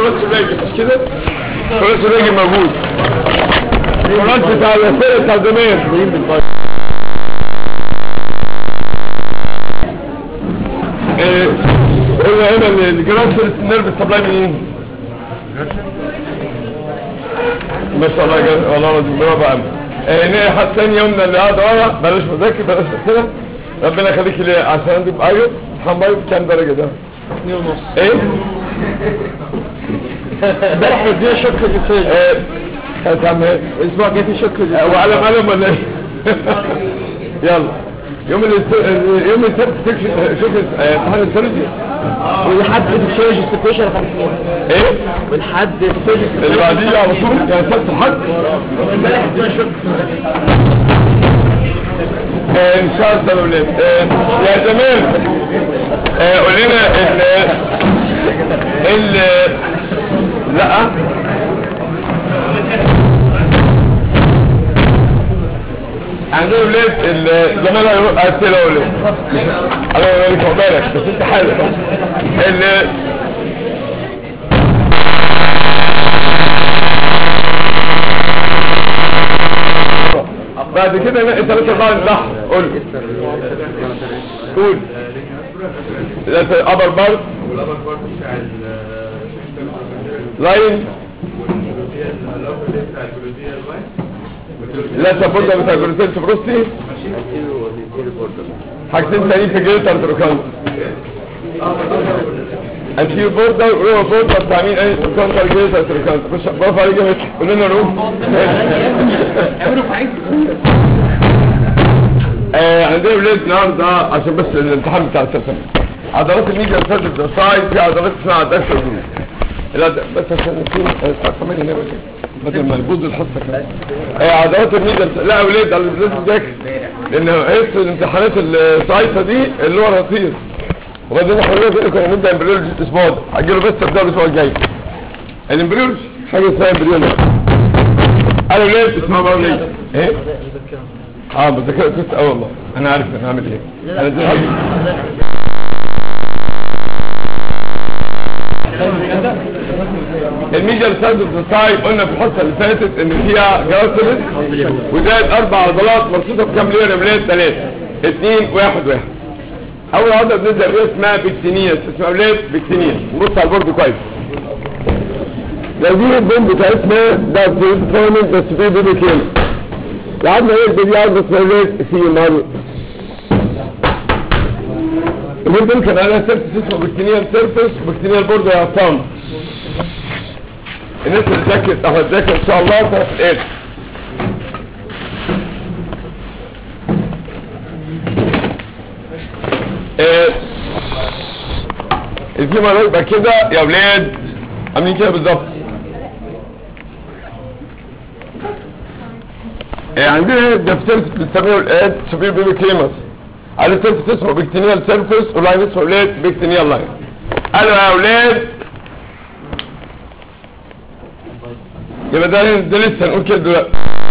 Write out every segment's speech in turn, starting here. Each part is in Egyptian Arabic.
كولاس راجل مش كده كولاس راجل موجود كولاس بتاع الوسائل بتاع زمان إيه، قلنا هنا الجراسل نيرف سبلاي منين ما شاء الله جل... والله العظيم برافو عليك هنا حد ثاني يومنا اللي قاعد ورا بلاش مذاكر بلاش اسئله ربنا يخليك ليه عشان عندي ايوه امتحان بايو كام درجه ده؟ اثنين ونص ايه؟ امبارح ادينا شك الفيج ايه كانت عم ايه؟ الاسبوع الجاي في شك آه، وعلم علم ولا ايه؟ يلا يوم الاست... يوم السبت تكشف شوف آه، امتحان السيرجي ولحد الفيج سبيشال 50 ايه؟ ولحد الفيج اللي بعديه على طول يعني سبت حد امبارح ادينا شك آه، ان شاء الله يا ولاد آه، يا زمان آه، قول لنا ال ال لا عندنا ولاد ال- زمان هيروح اسئله يا ولاد انا مالك بالك بس انت حاجه ال بعد كده نقي ثلاثة أربعة البحر قول قول ثلاثة أبر بار والأبر بارت بتاع ال لاين الأبر بتاع الجلوتية اللاين لا تفضل بتاع جلوتين سبروستي حاجتين تانيين في جلتر تروكان انتيو بوردر روح بوردر بتاع مين اي كونتر جلتر تروكان خش برافو عليك يا متر قول لنا روح اعملوا فعيد آه عندنا ولاد النهارده عشان بس الامتحان بتاع السنه عضلات الميديا سيرفيس سايد في عضلات اسمها عضلات الجلوس لا ده بس عشان نكون الساعه 8 هنا بدل بدل ما يبوظ الحصه كمان آه عضلات الميديا لا يا ولاد ده لازم تذاكر لان عرفت الامتحانات السايفه دي اللي هو رصيد وبعدين حضرتك كنا نبدا امبريولوجي الاسبوع ده هجيله بس ابدا الاسبوع الجاي الامبريولوجي حاجه اسمها امبريولوجي انا ولاد اسمها بقى ليه ايه اه بذاكر كنت اه والله انا عارف انا هعمل ايه انا دلوقتي الميديا سايد اوف ذا سايد قلنا في الحصه اللي فاتت ان فيها جراسلس وزائد اربع عضلات مرصوصه بكام لير يا ولاد ثلاثه اثنين واحد واحد اول عضله بنبدا بيها اسمها بكتينيس اسمها ولاد بكتينيس نبص على البورد كويس لو دي البوم بتاعتنا ده في فورمنت بس في بيبي كيلو قعدنا ايه البيبي عايز اسمها ولاد في مره البورد كان عليها سيرفس اسمه بكتينيال سيرفس وبكتينيال بورد يا عصام الناس اللي ذاكرت او هتذاكر ان شاء الله تعرف ايه ايه الفيما يبقى كده يا ولاد عاملين كده بالظبط إيه عندنا ده في سيرفس بنسميه الاد سوبر بيبي كليمس على سيرفس اسمه بكتينيال سيرفس ولاين اسمه ولاد بكتينيال لاين قالوا يا ولاد يبقى ده ده لسه هنقول كده دلوقتي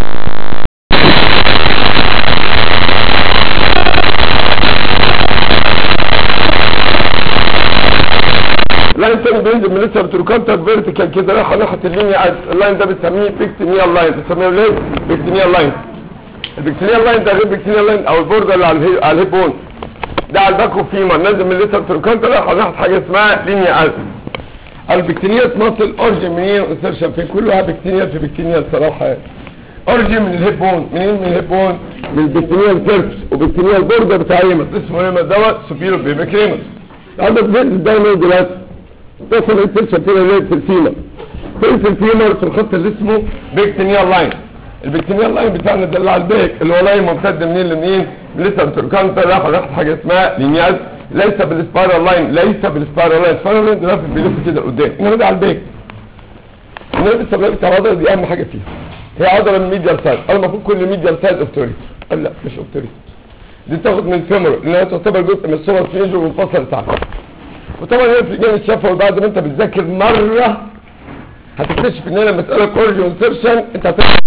لا انت بينزل من لسه بتروكانتر فيرتيكال كده رايح ناحيه اللينيا عاد اللاين ده بنسميه بيكتينيال لاين بنسميه ليه بيكتينيال لاين البيكتينيال لاين ده غير بيكتينيال لاين او البوردر اللي على الهي- على الهيب بون ده على الباكو فيما نازل من لسه بتروكانتر رايح ناحيه حاجه اسمها لينيا عاد البكتينيال ماسل اورجن منين وانسرشن فين كلها بكتينيال في بكتينيال صراحه يعني اورجن من الهيب بون منين من الهيب بون من البكتينيال سيرفس وبكتينيال بوردر بتاع ايمس اسمه ايه دوت سوبيرو بيبيكريمس عندك بينزل دايما دلوقتي تصل الانسرشن فين اللي في الفيمر فين في الفيمر في الخط اللي اسمه بكتينيال لاين البكتينيال لاين بتاعنا ده اللي على البيك اللي هو لاين ممتد منين لمنين لسه بتركانتا راح راح حاجه اسمها لينياز ليس بالسبايرال لاين ليس بالسبايرال لاين السبايرال لاين ده لافف بيلف كده لقدام انما ده على البيك انما السبب بتاع العضله دي اهم حاجه فيها هي عضله من ميديال سايد قال المفروض كل ميديال سايد اوبتوريت قال لا مش اوبتوريت دي تاخد من الفيمور لانها تعتبر جزء من الصور فيجو ومنفصل عنها وطبعا هنا في الجانب الشفوي بعد ما انت بتذاكر مره هتكتشف ان هنا مساله كورج وانسرشن انت هتعرف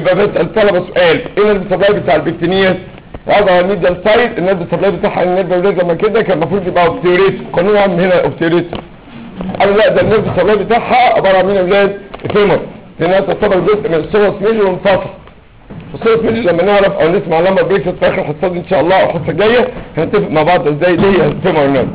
يبقى بسال الطلبه سؤال ايه النيرف سبلاي بتاع البكتينيات هذا هو الميديال سايد النيرف سبلاي بتاعها النيرف ولاد لما كده كان المفروض يبقى اوبتيوريت قانون عام هنا اوبتيوريت قالوا لا ده النيرف سبلاي بتاعها عباره عن مين يا اولاد فيمر لانها تعتبر جزء من السوس ميلي وانفصل السوس ميلي لما نعرف او نسمع لما بريكس في اخر الحصه دي ان شاء الله او الحصه الجايه هنتفق مع بعض ازاي ليه هي الفيمر نيرف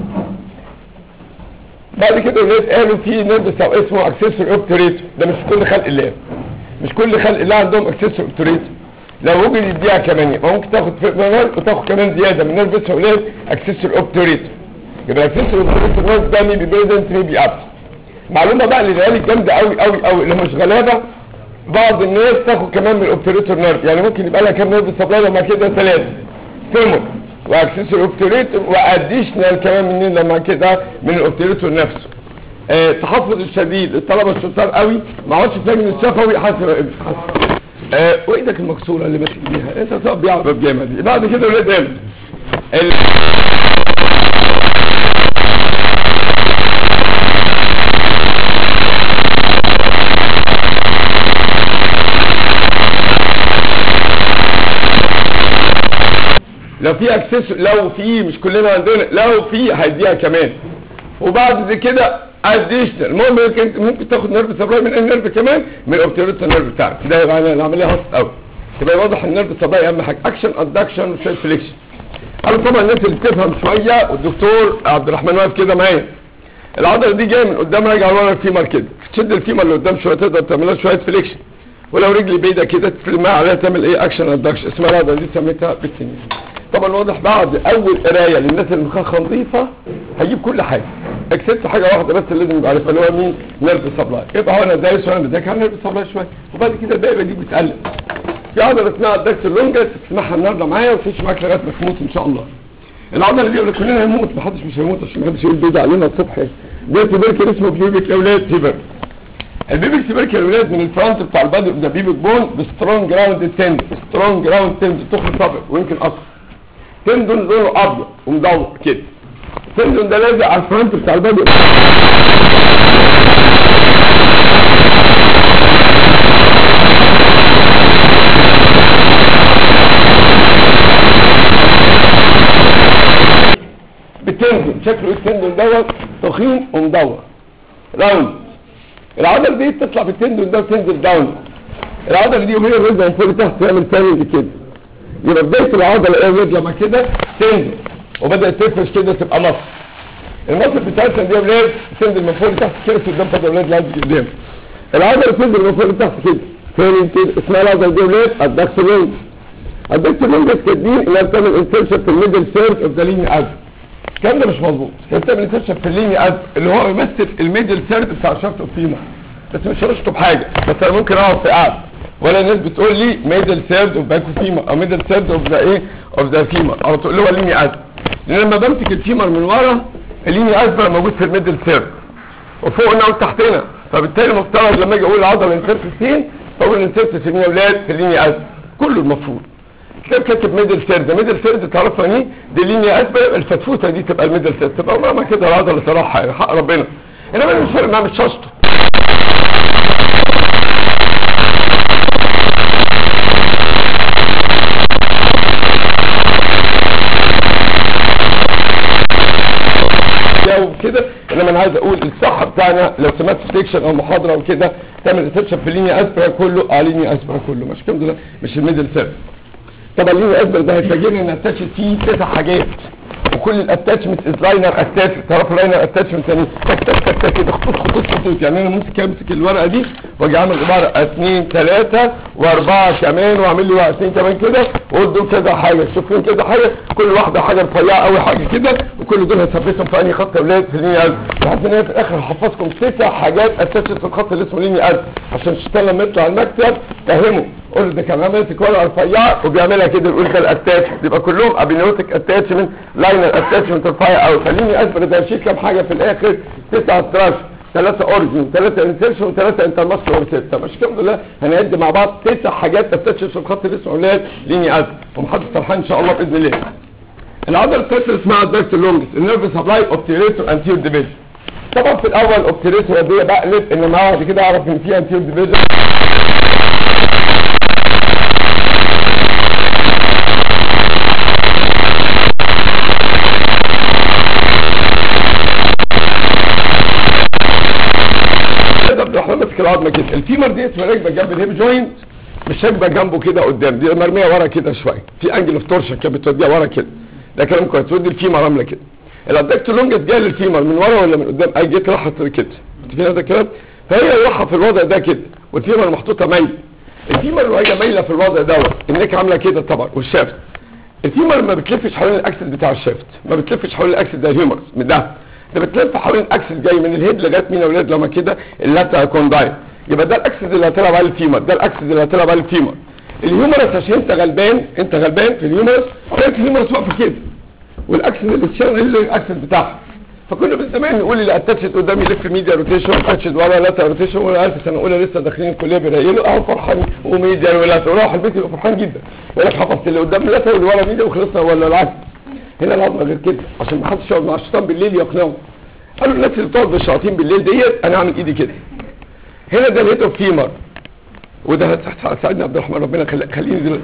بعد كده ولاد قالوا في نيرف او اسمه اكسسور اوبتوريت ده مش كل خلق الله مش كل خلق الله عندهم اكسسور اوبتوريت لو وجد يديها كمان يبقى ممكن تاخد فيمر وتاخد كمان زياده من نيرف اسمه ولاد اكسسور اوبتوريت يبقى الاكسسور اوبتوريت النيرف ده مي بي بريزنت مي بي ابس معلومه بقى اللي قالت جامده قوي قوي قوي اللي مش غلابه بعض الناس تاخد كمان من الاوبتوريتور نيرف يعني ممكن يبقى لها كام نيرف سبلاي لما كده ثلاثه فيمر واكسسور اوبتوريتور واديشنال كمان منين لما كده من الاوبتوريتور نفسه آه تحفظ الشديد الطلبه الشطار قوي ما عادش فاهم الشفوي حسب حسب آه وايدك المكسوره اللي ماسك بيها انت تقف بيها على باب جامد دي بعد كده ولاد قال ال- لو في اكسس لو في مش كلنا عندنا لو في هيديها كمان وبعد دي كده اديشنال المهم ممكن ممكن تاخد نيرف سبلاي من النيرف كمان من الاوبتيريتور نيرف بتاعك ده يبقى العمليه هاست قوي يبقى واضح النيرف سبلاي اهم حاجه اكشن ادكشن وشويه فليكشن انا طبعا الناس اللي بتفهم شويه والدكتور عبد الرحمن واقف كده معايا العضله دي جايه من قدام راجعه ورا الفيمر كده تشد الفيمر اللي قدام شويه تقدر تعمل لها شويه فليكشن ولو رجلي بعيده كده تفرمها عليها تعمل ايه اكشن ادكشن اسمها العضله دي سميتها بالتنين طبعا واضح بعد اول قرايه للناس اللي مخها نظيفه هجيب كل حاجه اكسبت حاجه واحده بس اللي لازم يبقى عارفها اللي هو مين نيرف سبلاي يبقى هو انا دايس وانا بذاكر على نيرف سبلاي شويه وبعد كده الباقي دي بتقلب في عضله اسمها الدكس اللونجس تسمعها النهارده معايا وتعيش معاك لغايه ما تموت ان شاء الله العضله دي اللي كلنا هنموت محدش مش هيموت عشان محدش يقول بيض علينا الصبح ده تبركل اسمه بيبك يا اولاد تبر البيبك تبركل يا اولاد من الفرونت بتاع البادي اوف ذا بيبك بون بسترونج جراوند تند سترونج جراوند تند تخرج طبق ويمكن اصفر تندون لونه ابيض ومدور كده التندون ده لازق على الفرونت بتاع البادي بتندون شكله ايه التندون دوت تخين ومدور راوند العضله دي بتطلع في التندون ده وتنزل داون العضله دي وهي الرجل من فوق تحت تعمل تاني كده يبقى بدايه العضله ايه الرجل لما كده تنزل وبدات تفرش كده تبقى مصر المصر بتاعتها دي يا ولاد تنزل من فوق لتحت كده قدام فضل ولاد لازم قدام العضله تنزل من فوق لتحت كده فين كده اسمها العضله دي يا ولاد الدكسولونج الدكسولونج كاتبين انها بتعمل انسرشن في الميدل سيرف اوف ذا ليني اد الكلام ده مش مظبوط هي بتعمل انسرشن في الليني اد اللي هو يمثل الميدل سيرف بتاع شفت الفيمر بس مش هرشته بحاجه بس انا ممكن اقعد في قعده ولا الناس بتقول لي ميدل سيرد اوف باكو فيمر او ميدل سيرد اوف ذا ايه اوف ذا فيمر او تقول له الليني اد لان لما بمسك الفيمر من ورا الليني اد بقى موجود في الميدل سيرد وفوقنا وتحتنا فبالتالي المفترض لما اجي اقول العضله انسرت فين اقول انسرت في مين يا اولاد في الليني اد كله المفروض كتاب كاتب ميدل سيرد ميدل سيرد تعرفها ايه دي لينيا اسباب الفتفوته دي تبقى الميدل سيرد تبقى مهما كده العضله صراحه يعني حق ربنا انما انا مش فارق معايا مش شاشته وكده انما انا عايز اقول الصح بتاعنا لو سمعت سيكشن او محاضره وكده تعمل ريسبشن في اللينيا اسبرا كله اه لينيا اسبرا كله مش الكلام ده مش الميدل سيرد طبعا اللينيا اسبرا ده هيفاجئني ان اتاتش فيه تسع حاجات وكل الاتاتشمنت از لاينر اتاتش تعرفوا لاينر اتاتشمنت يعني تك تك تك تك كده خطوط خطوط خطوط يعني انا ممكن امسك الورقه دي واجي اعمل عباره اثنين ثلاثه واربعه كمان واعمل لي واحد اثنين كمان كده واقول دول كذا حاجه شوفين كذا حاجه كل واحده حاجه رفيعه قوي حاجه كده وكل دول هثبتهم في انهي خط يا اولاد في اللينيا قلب لحد ان انا في الاخر هحفظكم تسع حاجات اتاتشت في الخط اللي اسمه لينيا قلب عشان الشيطان لما يطلع المكتب فهمه قول له ده كان عامل ورقه رفيعه وبيعملها كده يقول ده الاتاتش يبقى كلهم ابينوتيك اتاتشمنت لاينر اتاتشمنت رفيع قوي خليني اثبت ده شيء كام حاجه في الاخر تسعه ستراش ثلاثة اوريجين ثلاثة انسيرشن وثلاثة انترماسكولار وستة مش الحمد لله هنعد مع بعض تسع حاجات تفتش في الخط اللي اسمه اولاد ليني اد ومحدش فرحان ان شاء الله باذن الله العضله الثالثه اسمها الدكت لونجس النيرف سبلاي اوبتيريتور انتيور ديفيجن طبعا في الاول اوبتيريتور دي بقلب انما بعد كده اعرف ان في انتيور ديفيجن العظمه كده الفيمر ديت راكبه جنب الهيب جوينت مش راكبه جنبه كده قدام دي مرميه ورا كده شويه في انجل اوف تورشن كانت بتوديها ورا كده ده كلام كويس تودي الفيمر عامله كده الابدكتور لونجس جايه للفيمر من ورا ولا من قدام اي جيت راحت كده انت فاهم هذا الكلام فهي رايحه في الوضع ده كده والفيمر محطوطه مايل الفيمر وهي مايله في الوضع دوت النك عامله كده طبعا والشافت الفيمر ما بتلفش حوالين الاكسس بتاع الشافت ما بتلفش حوالين الاكسس ده الهيومرس من ده ده بتلف حوالين الاكسس جاي من الهيد لغايه مين يا اولاد لما كده اللاتا كوندايل يبقى ده الاكسس اللي هتلعب عليه الفيمر ده الاكسس اللي هتلعب عليه الفيمر الهيومرس عشان انت غلبان انت غلبان في الهيومرس كانت الهيومرس واقفه كده والاكسس اللي اتشال اللي الاكسس بتاعها فكنا من زمان نقول اللي اتاتشت قدامي لف ميديا روتيشن اتاتشت ورا لاتا روتيشن وانا عارف سنه اولى لسه داخلين الكليه بيرايلوا اهو فرحان وميديا ولاتا وراح البيت يبقى فرحان جدا يقول لك حفظت اللي قدام لاتا واللي ورا ميديا وخلصنا ولا العكس هنا العظمه غير كده عشان ما حدش يقعد مع الشيطان بالليل يقنعه قالوا الناس اللي بتقعد بالشياطين بالليل ديت انا اعمل ايدي كده هنا ده الهيد اوف فيمر وده ساعدنا عبد الرحمن ربنا خلي- خليني دلوقتي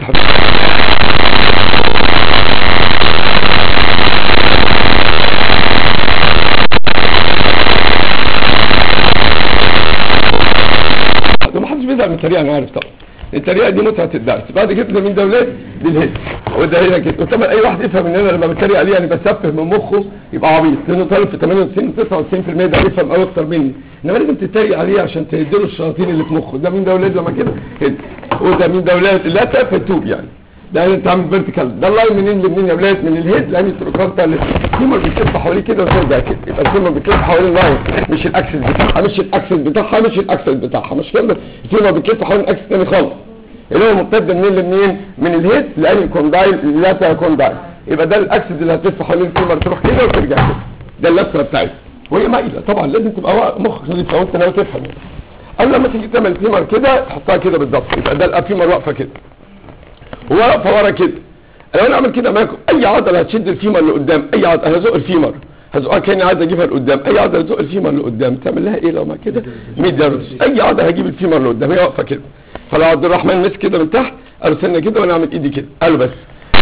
ده ما حدش بيزعل من الطريقه انا عارف طبعا الطريقه دي متعه الدرس بعد كده ده مين ده ولاد دي الهيد وده هنا كده وطبعا اي واحد يفهم ان انا لما بتريق عليه يعني بسفه من مخه يبقى عبيط لانه طالب في 98 99% ده يفهم قوي اكتر مني انما لازم تتريق عليه عشان تديله الشياطين اللي في مخه ده مين ده ولاد لما كده كده وده مين ده ولاد لا تفه التوب يعني ده انت عامل فيرتيكال ده اللاين منين لمنين يا ولاد من الهيد لان التروكانتا السيمر بتلف حواليه كده وترجع كده يبقى السيمر بتلف حوالين اللاين مش الاكسس بتاعها مش الاكسس بتاعها مش الاكسس بتاعها مش كده السيمر بتلف حوالين الاكسس تاني خالص اللي هو ممتد منين لمنين من الهيد لان كوندايل لا كوندايل يبقى ده الاكسس اللي هتلف حوالين السيمر تروح كده وترجع كده ده اللفه بتاعتها وهي مايله طبعا لازم تبقى وا- مخك نظيف لو انت ناوي تفهم يعني. قبل لما تيجي تعمل فيمر كده تحطها كده بالظبط يبقى ده الفيمر واقفه كده وواقفه ورا كده لو انا اعمل كده معاكم اي عضله هتشد الفيمر لقدام اي عضله هزق الفيمر هزقها كاني عايز اجيبها لقدام اي عضله تزق الفيمر لقدام تعمل لها ايه لو ما كده 100 درجه اي عضله هجيب الفيمر لقدام هي واقفه كده فلو عبد الرحمن مسك كده من تحت قالوا سنه كده وانا اعمل ايدي كده قالوا بس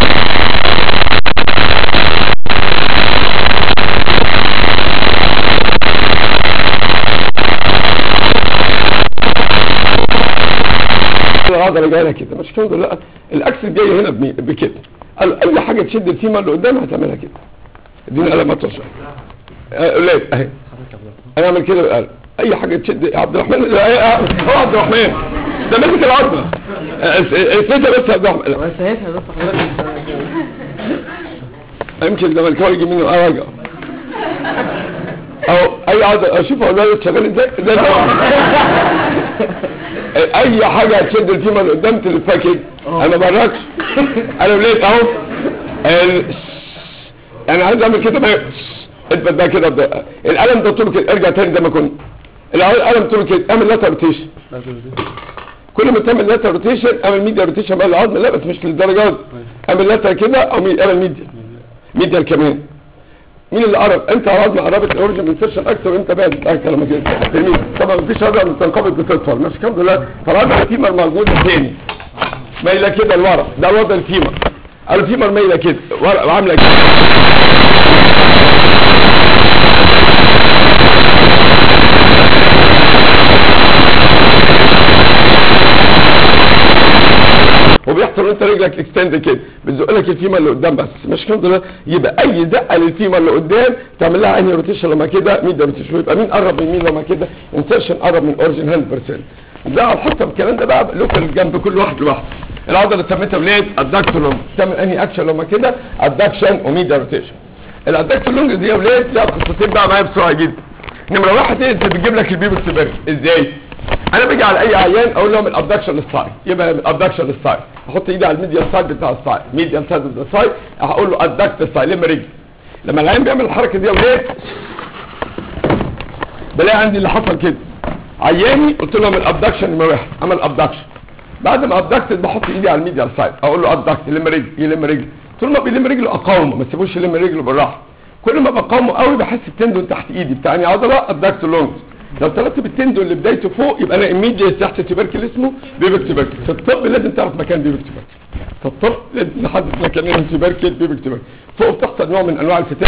العضله جايه كده مش كده لا الاكسس جاي هنا بمي- بكده قال اي حاجه تشد الفيمر اللي قدام هتعملها كده اديني قلم ما توصل اولاد اهي انا اعمل كده بالقلم اي حاجه تشد يا عبد الرحمن لا، يا- هو عبد الرحمن ده ماسك العظمه اثبتها بس يا عبد الرحمن بس هيفهم بس حضرتك يمكن الزملكاوي يجي منه ارجع او اي عضله اشوف اولاد شغال ازاي ده طبعا اي حاجه هتشد الفيمر اللي قدام تلفها كده انا ما براكش انا وليت اهو ال- انا عايز اعمل كده ما اثبت بقى كده بدقة. القلم ده طوله كده ارجع تاني زي ما كنت القلم طوله كده اعمل لاتر روتيشن كل ما تعمل لاتر روتيشن اعمل ميديا روتيشن بقى العظم لا بس مش للدرجه دي اعمل لاتر كده او مي- اعمل ميديا ميديا كمان مين اللي قرب انت عرضنا قربت الاوريجن من سيرشن اكتر وانت بعد اكتر لما كده تلميذ طبعا مفيش عضله بتنقبض بتطول مش الحمد لله فالعضله الفيمر موجوده تاني مايله كده لورا ده الوضع الفيمر الفيمر مايله كده ورا وعامله كده وبيحصل وانت رجلك اكستند كده بتزق لك الفيمر اللي قدام بس مش الحمد لله يبقى اي زقه للفيمر اللي قدام تعمل لها انهي روتيشن لما كده 100 روتيشن ويبقى مين قرب من مين لما كده انسرشن قرب من اوريجن 100% ده على حسب الكلام ده بقى لوكال جنب كل واحد لوحده العضله اللي سميتها ولاد ادكتور لونج تعمل انهي اكشن لما كده ادكشن و100 روتيشن الادكتور لونج دي يا ولاد لها قصتين بقى معايا بسرعه جدا نمره واحد ايه انت بتجيب لك البيبي سيبري ازاي انا باجي على اي عيان اقول لهم الابدكشن للسايد يبقى الابدكشن للسايد احط ايدي على الميديال سايد بتاع السايد ميديال سايد اوف ذا سايد هقول له ادكت السايد لما رجلي لما العيان بيعمل الحركه دي يا ولاد بلاقي عندي اللي حصل كده عياني قلت لهم الابدكشن نمره واحد عمل ابدكشن بعد ما ابدكتد بحط ايدي على الميديال سايد اقول له ابدكت يلم رجلي يلم رجلي طول ما بيلم رجله اقاومه ما تسيبوش يلم رجله بالراحه كل ما بقاومه قوي بحس التندون تحت ايدي بتاعني عضله ادكت لونج لو طلعت بالتندون اللي بدايته فوق يبقى انا ايميديت تحت تبركل اسمه بيبك تبركل في الطب لازم تعرف مكان بيبك تبركل في الطب لازم تحدد مكان تبركل بيبك تبركل فوق بتحصل نوع من انواع الفتاة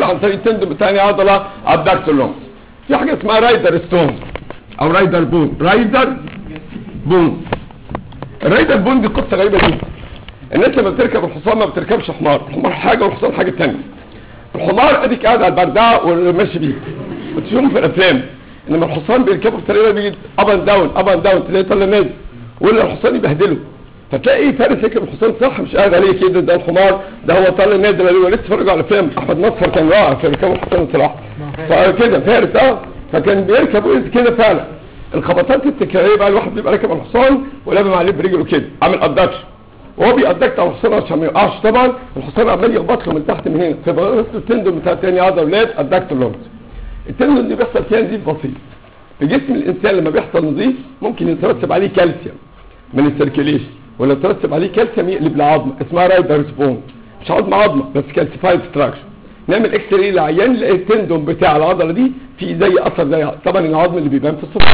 عن طريق التندم بتاعي عضله ابداكتور لونج في حاجه اسمها رايدر ستون او رايدر بون رايدر بون الرايدر بون دي قصه غريبه جدا الناس لما بتركب الحصان ما بتركبش حمار الحمار حاجه والحصان حاجه ثانيه الحمار اديك قاعد على البردعه وماشي بيه بتشوفهم في الافلام انما الحصان بيركبوا بطريقه بيجي اب اند داون اب اند داون تلاقيه طالع نازل ولا الحصان يبهدله فتلاقي فارس يركب الحصان صح مش قاعد عليه كده ده الحمار ده هو طالع نازل عليه ولسه اتفرجوا على فيلم احمد نصر كان رائع في ركاب الحصان الصراحه فكده فارس اه فكان بيركب وينزل كده فعلا الخبطات التكراريه بقى الواحد بيبقى راكب الحصان ولابم عليه برجله كده عامل ادكشن وهو بيأدكت على الحصان عشان ما يقعش طبعا الحصان عمال يخبط له من تحت من هنا فيبقى نص التندون بتاع تاني عضله ولاد ادكت لونج التندون دي بيحصل فيها نزيف بسيط في جسم الانسان لما بيحصل نزيف ممكن يترتب عليه كالسيوم من السيركيليشن ولو ترتب عليه كالسيوم يقلب لعظمه اسمها رايدرز بون مش عظمه عظمه بس كالسيفايد ستراكشر نعمل اكس راي للعيان نلاقي التندون بتاع العضله دي في زي اثر زي طبعا العظم اللي بيبان في الصفر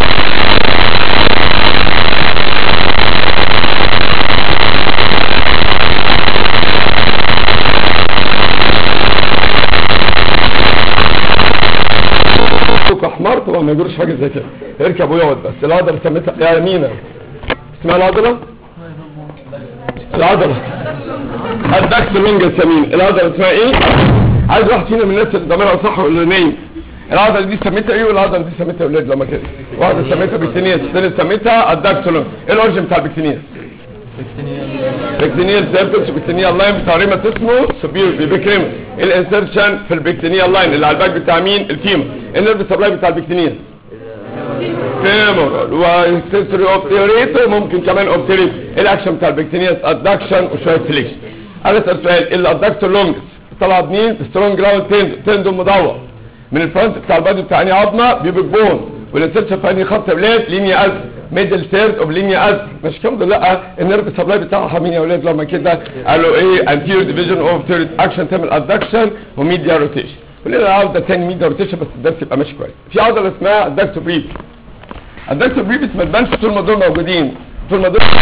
سوق احمر طبعا ما يجروش حاجه زي كده يركب ويقعد بس العضله سميتها يا يمينه اسمها العضله العضله الدكت لونج السمين العضله اسمها ايه عايز واحد فينا من الناس اللي ضميرها صح ولا نايم العضله دي سميتها ايه والعضله دي سميتها ولاد لما كده واحده سميتها بكتينيس الثانيه سميتها الدكت لونج ايه الاوريجن بتاع البكتينيس بكتينيال سيرفس وبكتينيال لاين بتاع ريمس اسمه سبير بيبيكريم الانسرشن في البكتينيال لاين اللي على الباك بتاع مين الفيمر النيرف سبلاي بتاع البكتينيال فيمورال واكسسوري اوبتيريتو ممكن كمان اوبتيريتو الاكشن بتاع البكتينيال ادكشن وشويه سليكشن انا اسال سؤال الادكتور لونجس طلع مين سترونج جراوند تندو تندو مدور من الفرونت بتاع البادي بتاع انهي عظمه بيبك بون والانسرشن في انهي خط بلاد لينيا از ميدل ثيرد اوف لينيا از مش كام ده لا النيرف سبلاي بتاعها مين يا اولاد لما كده قالوا ايه انتيريور ديفيجن اوف ثيرد اكشن تعمل ادكشن وميديا روتيشن كلنا عاوزه تاني ميديا روتيشن بس الدرس يبقى ماشي كويس في عضله اسمها الدكتور بريف الدكتور بريفس ما تبانش طول ما دول موجودين طول ما دول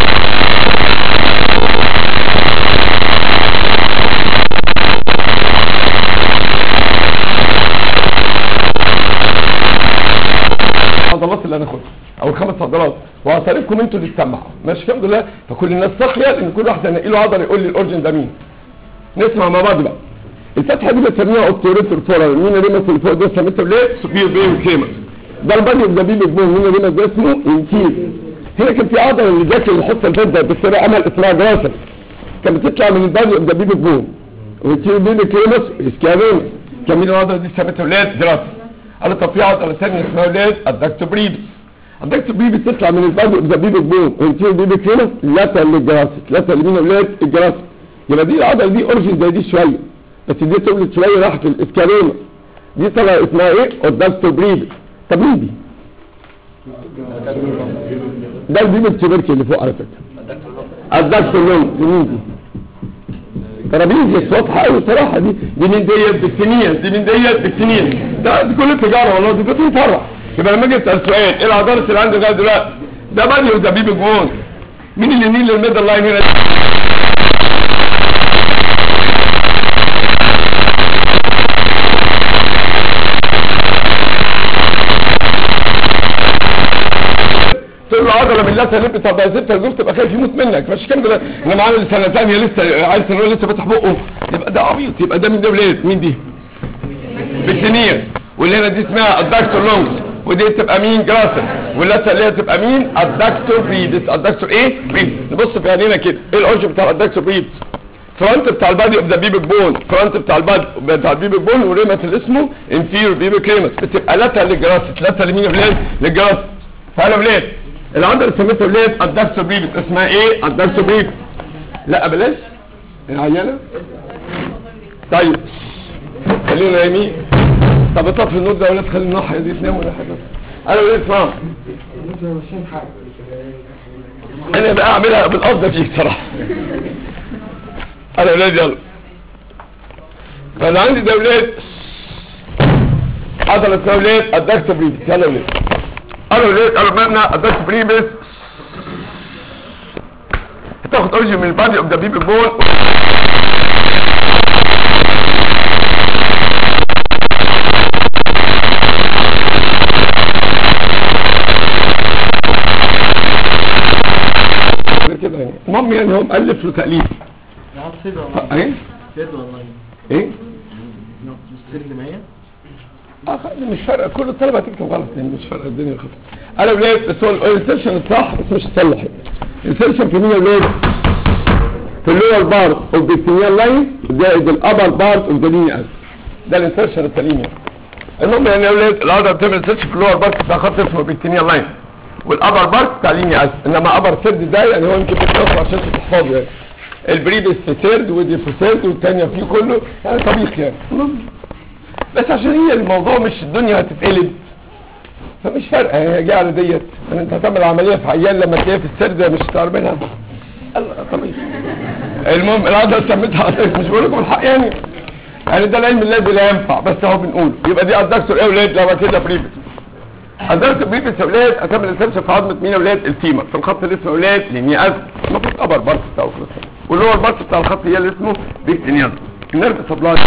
العضلات اللي هناخدها او الخمس عضلات وهطالبكم انتوا اللي تسمعوا ماشي الحمد لله فكل الناس صاحيه ان كل واحد هنقي له عضله يقول لي الاورجن ده مين نسمع مع بعض بقى الفتحه دي بسميها اوبتوريتور فورال مين الريمس اللي فوق ده سميته ليه سوبير بين كيمس ده البادي اوف ذا بيبي بون مين الريمس ده اسمه انتير هنا كان في عضله اللي جات اللي حط الفات ده بس ده عمل اسمها جراسل كانت بتطلع من البادي اوف ذا بيبي بون وتير بيبي كيمس اسكابينس كان مين العضله دي سميتها ولاد جراسل قال طب في عضله ثانيه اسمها ولاد الدكتور بريبس الدكتور بريبس تطلع من البادي اوف ذا بيبي بون وتير بيبي كيمس لاتر للجراسل لاتر لمين ولاد الجراسل يبقى دي العضله دي اورجن زي دي شويه بس دي طولت شويه راحت الاسكاريما دي طلع اسمها ايه الدكتور بريبس طب مين دي ده البيبي التبركي اللي فوق على فكره الدكتور لون دي مين دي ترابيزيا واضحه قوي صراحه دي دي مين ديت بالسنين دي مين ديت بالسنين ده دي كل التجاره والله دي بتفرح يبقى لما اجي اسال سؤال ايه العضلات اللي عندي لغايه دلوقتي ده بادي وده بيبي جون مين اللي يميل للميدل لاين هنا تقول له عضله من اللثه اللي انت بقى زبت الجوف تبقى خايف يموت منك مش كام ده انا معانا لسنه ثانيه لسه عايز سنه لسه فاتح بقه يبقى ده عبيط يبقى ده من ده ولاد مين دي بالسنير واللي هنا دي اسمها الدكتور لونجز ودي تبقى مين جراسل واللثه اللي هي تبقى مين الدكتور بريدس الدكتور ايه بريدس نبص في عينينا كده ايه الاورج بتاع الدكتور بريدس فرونت بتاع البادي اوف ذا بيبي بون فرونت بتاع البادي بتاع البيبي بون وريمت اللي اسمه انفير بيبي كريمس بتبقى لاتها للجراسل لاتها لمين يا ولاد للجراسل فانا ولاد العضله اللي سميتها ولاد الدكتور بريبس اسمها ايه الدكتور بريبس لا بلاش العيانه طيب خلينا نايمين طب اطفي النور ده يا ولاد خلي الناحيه دي تنام ولا حاجه انا ولاد اسمعوا انا بقى اعملها بالقصد فيك صراحه انا ولاد يلا فانا عندي ده ولاد عضله اسمها ولاد الدكتور بريبس يلا ولاد انا ولاد انا مبنى الدكتور بريبس هتاخد اوريجن من البادي اوف ذا بيبي بون المهم يعني هو مؤلف له تاليف نعم سيد ف- والله ايه سيد والله ايه نعم السيد اللي معايا اه خلاص مش فارقه كل الطلبه هتكتب غلط يعني مش فارقه الدنيا خالص انا ولاد بس هو الانسرشن الصح بس مش تصلح الانسرشن في مين يا ولاد في اللور بارت اوف بيكتينيال لاين زائد الابر بارت اوف ذا لينيا ده الانسرشن السليم يعني المهم يعني يا ولاد العضله بتعمل انسرشن في اللور بارت بتاع خط اسمه بيكتينيال لاين والابر بارت بتاع لينيا اس انما ابر سيرد ده يعني هو يمكن بتاخده عشان تحفظه يعني البريبس في سيرد ودي في سيرد والثانيه فيه كله يعني طبيخ يعني المهم بس عشان هي الموضوع مش الدنيا هتتقلب فمش فارقه هي جايه على ديت يعني انت هتعمل عمليه في عيال لما تلاقيها في السرده مش هتعرف منها الله طبيعي المهم العضله سميتها حضرتك مش بقول لكم الحق يعني يعني ده العلم الذي لا ينفع بس اهو بنقول يبقى دي الدكتور ايه يا ولاد لو كده بريفت الدكتور بريفت يا ولاد هتعمل انسرشن في عظمه مين يا ولاد الفيمر في الخط اللي اسمه يا ولاد لينياز المفروض ابر بارت بتاعه خلاص واللور بارت بتاع الخط هي اللي اسمه بيكتينياز النيرف سبلاي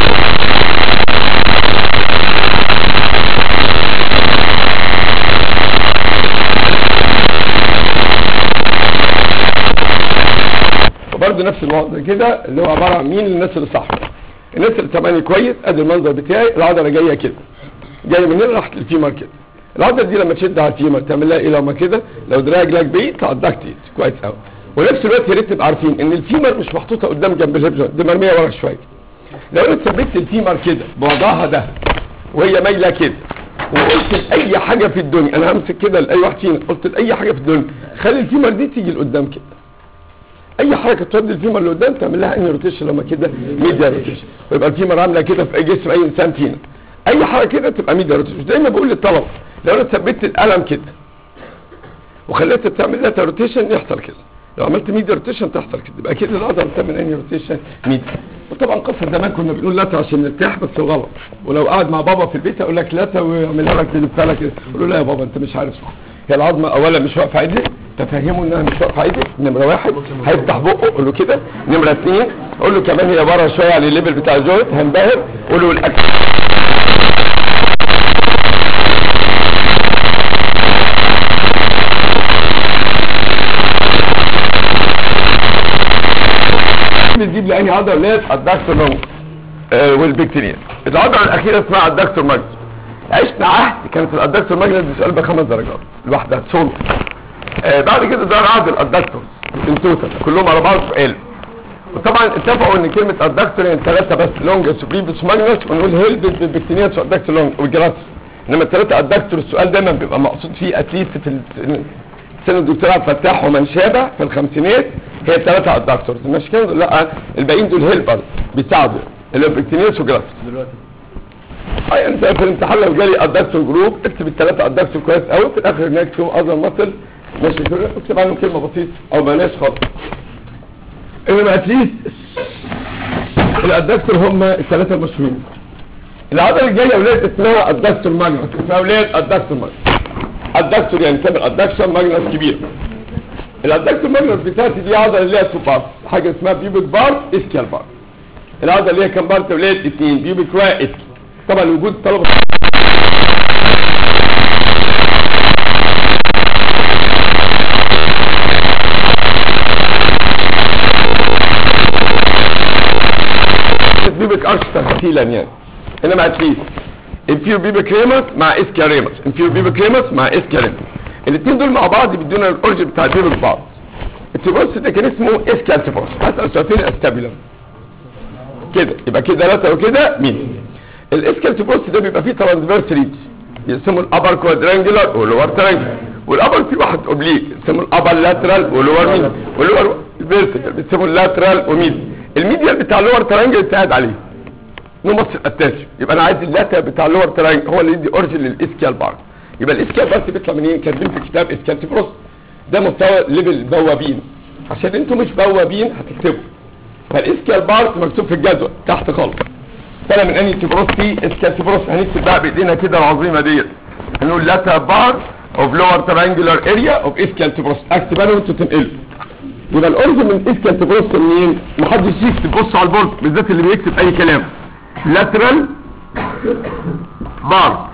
وبرده نفس الوضع كده اللي هو عباره عن مين الناس اللي صح الناس اللي سامعني كويس ادي المنظر بتاعي العضله جايه كده جايه من هنا راحت للفيمر كده العضله دي لما تشد على الفيمر تعمل لها ايه لما كده لو دراج لاج بيه تعدكت كويس قوي ونفس الوقت يا ريت تبقى عارفين ان الفيمر مش محطوطه قدام جنب الهيب جوينت دي مرميه ورا شويه لو انا ثبت الفيمر كده بوضعها ده وهي مايله كده وقلت لاي حاجه في الدنيا انا همسك كده لاي واحد فينا قلت لاي حاجه في الدنيا خلي الفيمر دي تيجي لقدام كده اي حركه تودي الفيمر لقدام تعمل لها اني روتيشن لما كده ميديا روتيشن ويبقى الفيمر عامله كده في اي جسم اي انسان فينا اي حركه كده تبقى ميديا روتيشن دايما بقول للطلبه لو انا ثبت القلم كده وخليتها تعمل لها روتيشن يحصل كده لو عملت ميديا روتيشن تحصل كده يبقى كده العضله بتعمل اني روتيشن ميديا وطبعا قصه زمان كنا بنقول لاتا عشان نرتاح بس غلط ولو قاعد مع بابا في البيت اقول لك لاتا ويعملها لك تلفها لك كده يقول له لا يا بابا انت مش عارف صح هي العظمه اولا مش واقفه عدل تفهمه انها مش واقفه عدل نمره واحد هيفتح بقه قول له كده نمره اثنين قول له كمان هي بره شويه على الليفل بتاع الجوينت هنبهر قول له الاكل بتجيب لاني عضله اللي هي الدكتور لونج آه والبكتيريا العضله الاخيره اسمها الدكتور ماجنس عشنا عهد كانت الادكتور ماجنس بتسال بخمس درجات لوحدها سولو آه بعد كده ده عدد الادكتور التوتال كلهم على بعض في قالب وطبعا اتفقوا ان كلمه ادكتور يعني ثلاثه بس لونج سوبريفس ماجنس ونقول هيلبس بالبكتيريا وادكتور لونج والجراتس انما الثلاثه ادكتور السؤال دايما بيبقى مقصود فيه اتليست في ال- سنة الدكتور عبد الفتاح ومن شابه في الخمسينات هي الثلاثه ادكتورز مش كده لا الباقيين دول هيلبرز بيساعدوا اللي هو بكتيريا وجراتس دلوقتي اي انت في الامتحان لو جالي ادكتور جروب اكتب الثلاثه ادكتور كويس قوي في الاخر هناك فيهم اذر مصل ماشي كده اكتب عنهم كلمه بسيطه او بلاش خالص انما اتليست الادكتور هم الثلاثه المشهورين العضله الجايه يا اولاد اسمها الدكتور ماجنس اسمها اولاد الدكتور ماجنس الدكتور يعني تعمل الدكتور ماجنس كبير الادكتور ماجنس بتاعتي دي عضله اللي ليها تو بارت حاجه اسمها بيوبيك بارت اسكيال بارت العضله اللي هي كام بارت يا اولاد اثنين بيوبيك واسكيال طبعا وجود طلبه بيبك ارش تفصيلا يعني انما اتليست انفير بيبك ريمس مع اسكيا ريمس انفير بيبك ريمس مع اسكيا ريمس الاثنين دول مع بعض بيدونا الاورج بتاع البيبك بعض التيبوس ده كان اسمه اسكيا تيبوس هسأل سؤالين استابيلم كده يبقى كده ثلاثه وكده مين الاسكال تيبوس ده بيبقى فيه ترانسفيرس ريتش يسموه الابر كوادرانجلر واللور ترانجلر والابر في واحد اوبليك يسموه الابر لاترال واللور ميد واللور فيرتيكال بيسموه اللاترال وميد الميديال بتاع اللور ترانجل بتاعد عليه نو مصر اتاتش يبقى انا عايز اللاتر بتاع اللور ترانجل هو اللي يدي اورجن للاسكال بارت يبقى الاسكال بارت بيطلع منين كاتبين في كتاب اسكال تيبوس ده مستوى ليفل بوابين عشان انتوا مش بوابين هتكتبوا فالاسكال بارت مكتوب في الجدول تحت خالص طلع من اني تبروس دي اسكاتيبروس هنكتب بقى بايدينا كده العظيمه ديت هنقول لاتا بار اوف لور ترانجلر اريا اوف اسكالتيبروس اكتب انا وانتوا تنقلوا يبقى الارض من اسكالتيبروس منين محدش يكتب بص على البورد بالذات اللي بيكتب اي كلام لاترال بار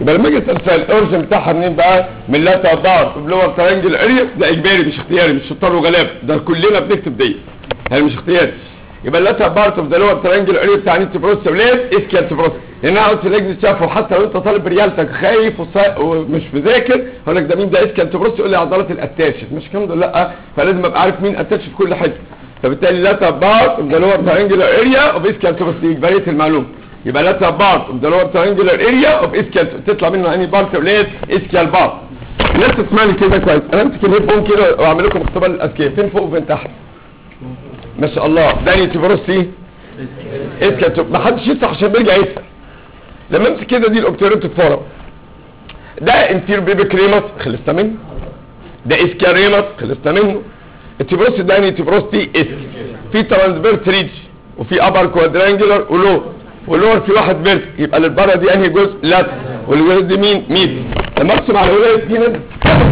يبقى لما اجي اسال سؤال الاورجن بتاعها منين بقى من لاتا بار بلور ترانجل اريا ده اجباري مش اختياري مش شطار وغلاب ده كلنا بنكتب دي يعني مش اختياري يبقى اللاتر بارت اوف ذا لور ترانجل اريا بتاع نيت بروس ولاد اسكال تبروس لان انا قلت رجلي شافه حتى لو انت طالب ريالتك خايف وصا- ومش مذاكر هقول لك ده مين ده اسكال تبروس يقول لي عضلات الاتاشت مش الكلام ده لا فلازم ابقى عارف مين اتاشت في كل حته فبالتالي لاتر بارت اوف ذا لور ترانجل اريا اوف اسكال تبروس دي اجباريه المعلومه يبقى لاتر بارت اوف ذا لور ترانجل اريا اوف اسكال تطلع منه اني بارت ولاد اسكال بارت الناس تسمعني كده كويس انا امسك الهيد بون كده واعمل لكم اختبار الاذكياء فين فوق وفين تحت ما شاء الله داني تبروسي اسكت ما حدش يفتح عشان بيرجع يسال لما امسك كده دي الاوبتيروتيك فورم ده انتير بيبي كريمات خلصنا منه ده اسكاريمات خلصنا منه التبروس داني تبروستي اسك في ترانسفيرت ريج وفي ابر كوادرانجلر ولو ولور في واحد بيرت يبقى للبره دي انهي جزء لا والجزء دي مين ميد لما ارسم على الولاد دي ناس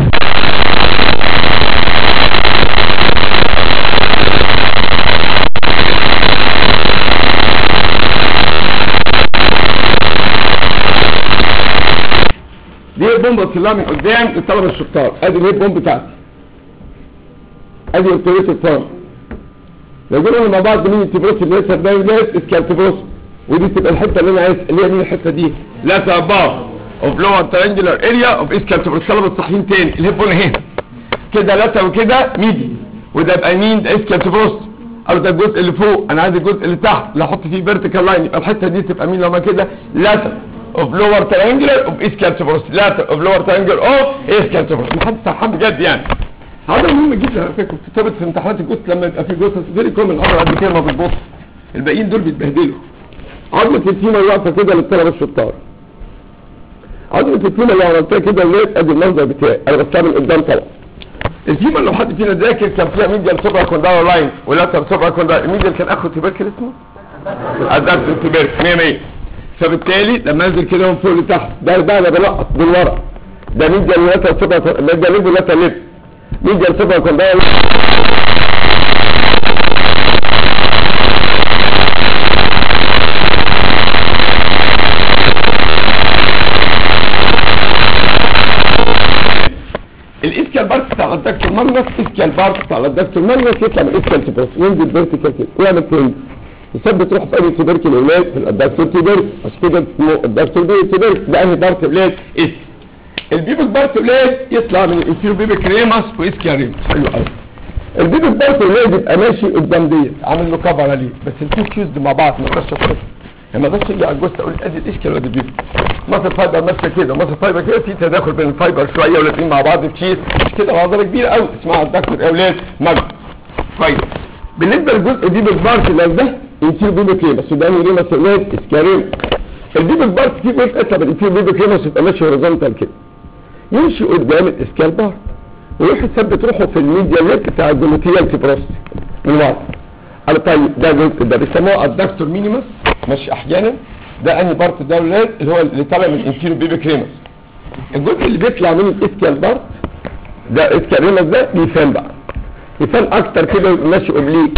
دي هي البومبه طلعها من قدام للطلبه الشطار ادي الهيب بومب بتاعتي ادي اوبتيريت الفارم لو جينا مع بعض مين التبروس اللي لسه ده ناس اسكالتبروس ودي تبقى الحته اللي انا عايز اللي هي مين الحته دي لا تبار اوف لور ترانجلر اريا اوف اسكالتبروس الطلبه الصحيين تاني الهيب بون اهي كده لاتا وكده ميدي وده يبقى مين ده اسكالتبروس او ده الجزء اللي فوق انا عايز الجزء اللي تحت اللي احط فيه فيرتيكال لاين يبقى الحته دي تبقى مين لما كده لاتا اوف لور ترانجلر اوف اسكالتبروس لاتا اوف لور ترانجلر اوف اسكالتبروس محدش فرحان بجد يعني هذا مهم جدا على فكره كتابه في امتحانات الجثث لما يبقى في جثث فيري كومن امر قد كده ما بتبص الباقيين دول بيتبهدلوا عظمه التيمه واقفه كده للطلبه الشطار عظمه التيمه اللي عملتها كده ولاد ادي المنظر بتاعي انا بصها من قدام طبعا التيمه لو حد فينا ذاكر كان فيها ميديال سوبرا كونداور لاين ولاتر سوبرا كونداور الميديال كان اخو تبركل اسمه الادابت تبرك 100 100 فبالتالي لما انزل كده من فوق لتحت ده ده انا بلقط بالورق ده ميديال لاتر سوبرا ده ده ليب ولاتر ليب ميديال سوبرا كونداور الاسكال بارت بتاع الدكتور مانجس اسكال بارت بتاع الدكتور مانجس يطلع من اسكال تبروس ينزل فيرتيكال كده ويعمل ترند يثبت روح في اي تبرك الاولاد في الدكتور تبرك عشان كده اسمه الدكتور بيبي تبرك ده انهي بارت اولاد اسك البيبك بارت اولاد يطلع من الانفيرو بيبي كريماس واسكال ريمس حلو قوي البيبك بارت اولاد يبقى ماشي قدام ديت عامل له كفر عليه بس التو كيوزد مع بعض ما اقدرش افرق لما بس يجي على الجثه اقول ادي الاشكال وادي البيبك مصر فايبر ماشيه كده مصر فايبر كده في تداخل بين الفايبر شويه والاثنين مع بعض تشيز مش كده عضله كبيره قوي اسمها الدكتور يا اولاد مجد كويس بالنسبه للجزء دي بالبارت اللي ده انتير بيبي كريمس وده انهي ريمس اولاد اسكاريم البيبي بارت في جزء اسمه الانتير بيبي كريمس يبقى ماشي هوريزونتال كده يمشي قدام الاسكال بارت ويروح يثبت روحه في الميديا ليت بتاع الجلوتيال تبروس من ورا قال طيب ده جزء ده بيسموه الدكتور مينيمس ماشي احيانا ده انهي بارت ده ولاد اللي هو اللي طالع من الانتيرو بيبي كريمس الجزء اللي بيطلع من الاسكال بارت ده اسكال ريمس ده بيفان بقى يفان اكتر كده ويبقى ماشي اوبليك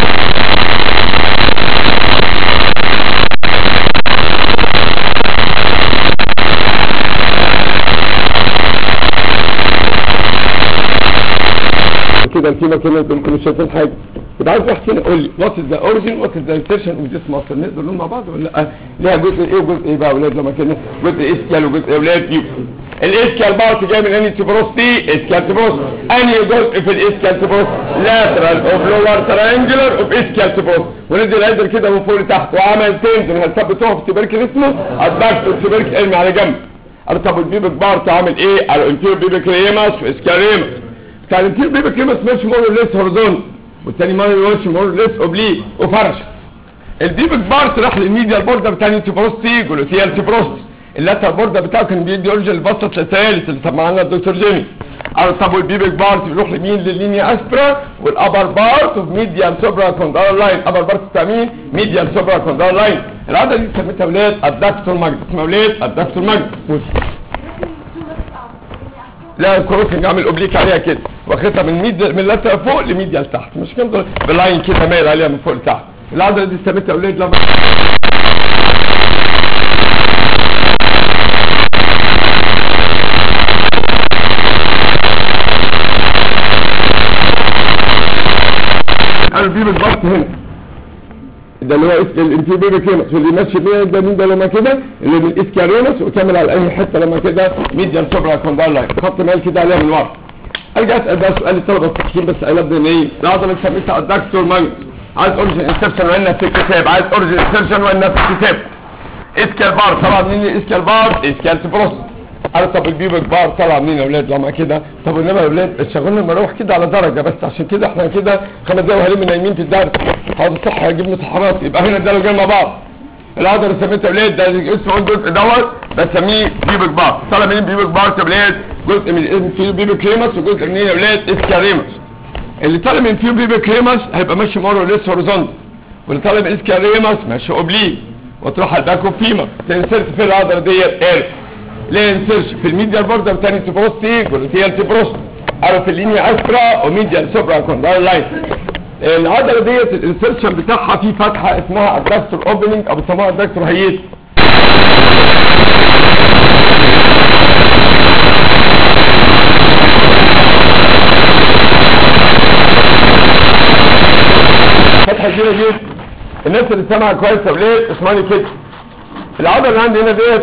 كده الكيمة كده انتم مش شايفين حاجه يبقى عايز واحد فينا يقول لي وات از ذا اوريجن وات از ذا انسيرشن اوف ذيس ماسل نقدر نقول مع بعض ولا لا ليها جزء ايه وجزء ايه بقى يا اولاد لما كده جزء اسكال وجزء يا اولاد يو الاسكال بارت جاي من انهي تبروس دي اسكال تبروس انهي جزء في الاسكال تبروس لاترال اوف لور ترانجلر اوف اسكال تبروس ونزل قادر كده من فوق لتحت وعمل تنزل هنثبتوها في التبركل اسمه الدكتور تبركل ارمي على جنب قال طب البيبك بارت عامل ايه على الانتير بيبك ريمس واسكاريمس بتاع الانتير بيبك ريمس ماشي مور ليس هورزون والتاني ماشي مور ليس اوبليك وفرش البيبك بارت راح للميديال بوردر بتاع الانتيبروستي جلوتيال تيبروستي اللاتر بوردر بتاعه كان بيدي اورجن البسط للثالث اللي سمعنا الدكتور جيمي قال طب والبيبك بارت بيروح لمين لللينيا اسبرا والابر بارت اوف ميديال سوبرا كوندار لاين ابر بارت بتاع مين ميديال سوبرا كوندار لاين العاده دي سميتها اولاد الدكتور مجد اسمها اولاد الدكتور مجد لا الكروسنج عامل اوبليك عليها كده واخدها من ميد من اللاتر فوق لميديال تحت مش كده باللاين كده مايل عليها من فوق لتحت العضله دي سميتها اولاد لما قالوا البيبك بارت هنا ده اللي هو اسك الانتي بيبي كريمس واللي ماشي بيه ده مين ده لما كده اللي من الاسكارينس وكمل على اي حته لما كده ميديال سوبرا كوندال لاين خط مال كده عليها من ورا ارجع اسال بقى سؤال الطلبه الصحيين بس قلبنا ان ايه العضله اللي سميتها الدكتور ماينس عايز اوريجن انسبشن وين في الكتاب عايز اوريجن انسبشن وين في الكتاب اسكال بار طلع منين اسكال بار اسكال تبروس قال طب البيبك بار طلع منين يا اولاد لما كده طب انما يا اولاد اشتغلنا المروح كده على درجه بس عشان كده احنا كده خمس دقايق وهلم نايمين في الدرس حاضر صح هجيب مسحرات يبقى هنا ده لو جاي مع بعض العضله اللي سميتها اولاد ده اسمه الجزء دوت بسميه بيبك بار طلع منين بيبك بار يا اولاد جزء من الاسم فيه بيبك كريمس وجزء منين يا اولاد اسكاريمس اللي طالع من فيه بيبك كريمس هيبقى ماشي مره لسه هوريزونتال واللي طالع من اسكاريمس ماشي اوبليك وتروح على الباك اوف فيما تنسرت في العضله ديت اير ليه انسرش في الميديال بوردر بتاعي تبروستي جلوتيال تبروست او في اللينيا اسبرا وميديال سوبرا كوندال لاين العضله ديت الانسرشن بتاعها في فتحه اسمها الدكتور اوبننج او بيسموها الدكتور هيت فتحه كبيره جدا الناس اللي سامعه كويس طب ليه اسمعني كده العضله اللي عندي هنا ديت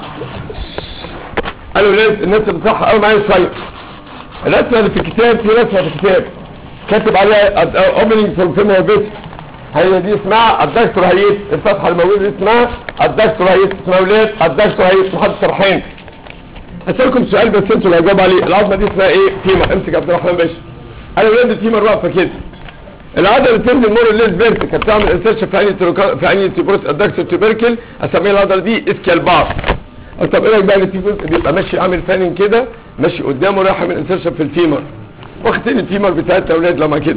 قالوا ليه الناس اللي صح قوي معايا شويه الرسمه اللي في الكتاب في رسمه في الكتاب كاتب عليها اوبننج فور فيمور بيت هي دي اسمها الدكتور هيئة الفتحه الموجوده دي اسمها الدكتور هيئة اسمها ولاد الدكتور هيئة محمد سرحان هسألكم سؤال بس انتوا اللي هتجاوبوا عليه العظمه دي اسمها ايه فيمر امسك عبد الرحمن باشا انا ولاد الفيمر واقفه كده العضله اللي تنزل مور الليز فيرتيكال بتعمل انسيرشن في عين تروكا في عين تيبروس الدكتور تيبركل اسميها العضله دي اسكيال بار طب ايه رايك بقى ان في جزء بيبقى ماشي عامل فانين كده ماشي قدامه رايح من انسيرشن في الفيمر واخدين الفيمر بتاعت اولاد لما كده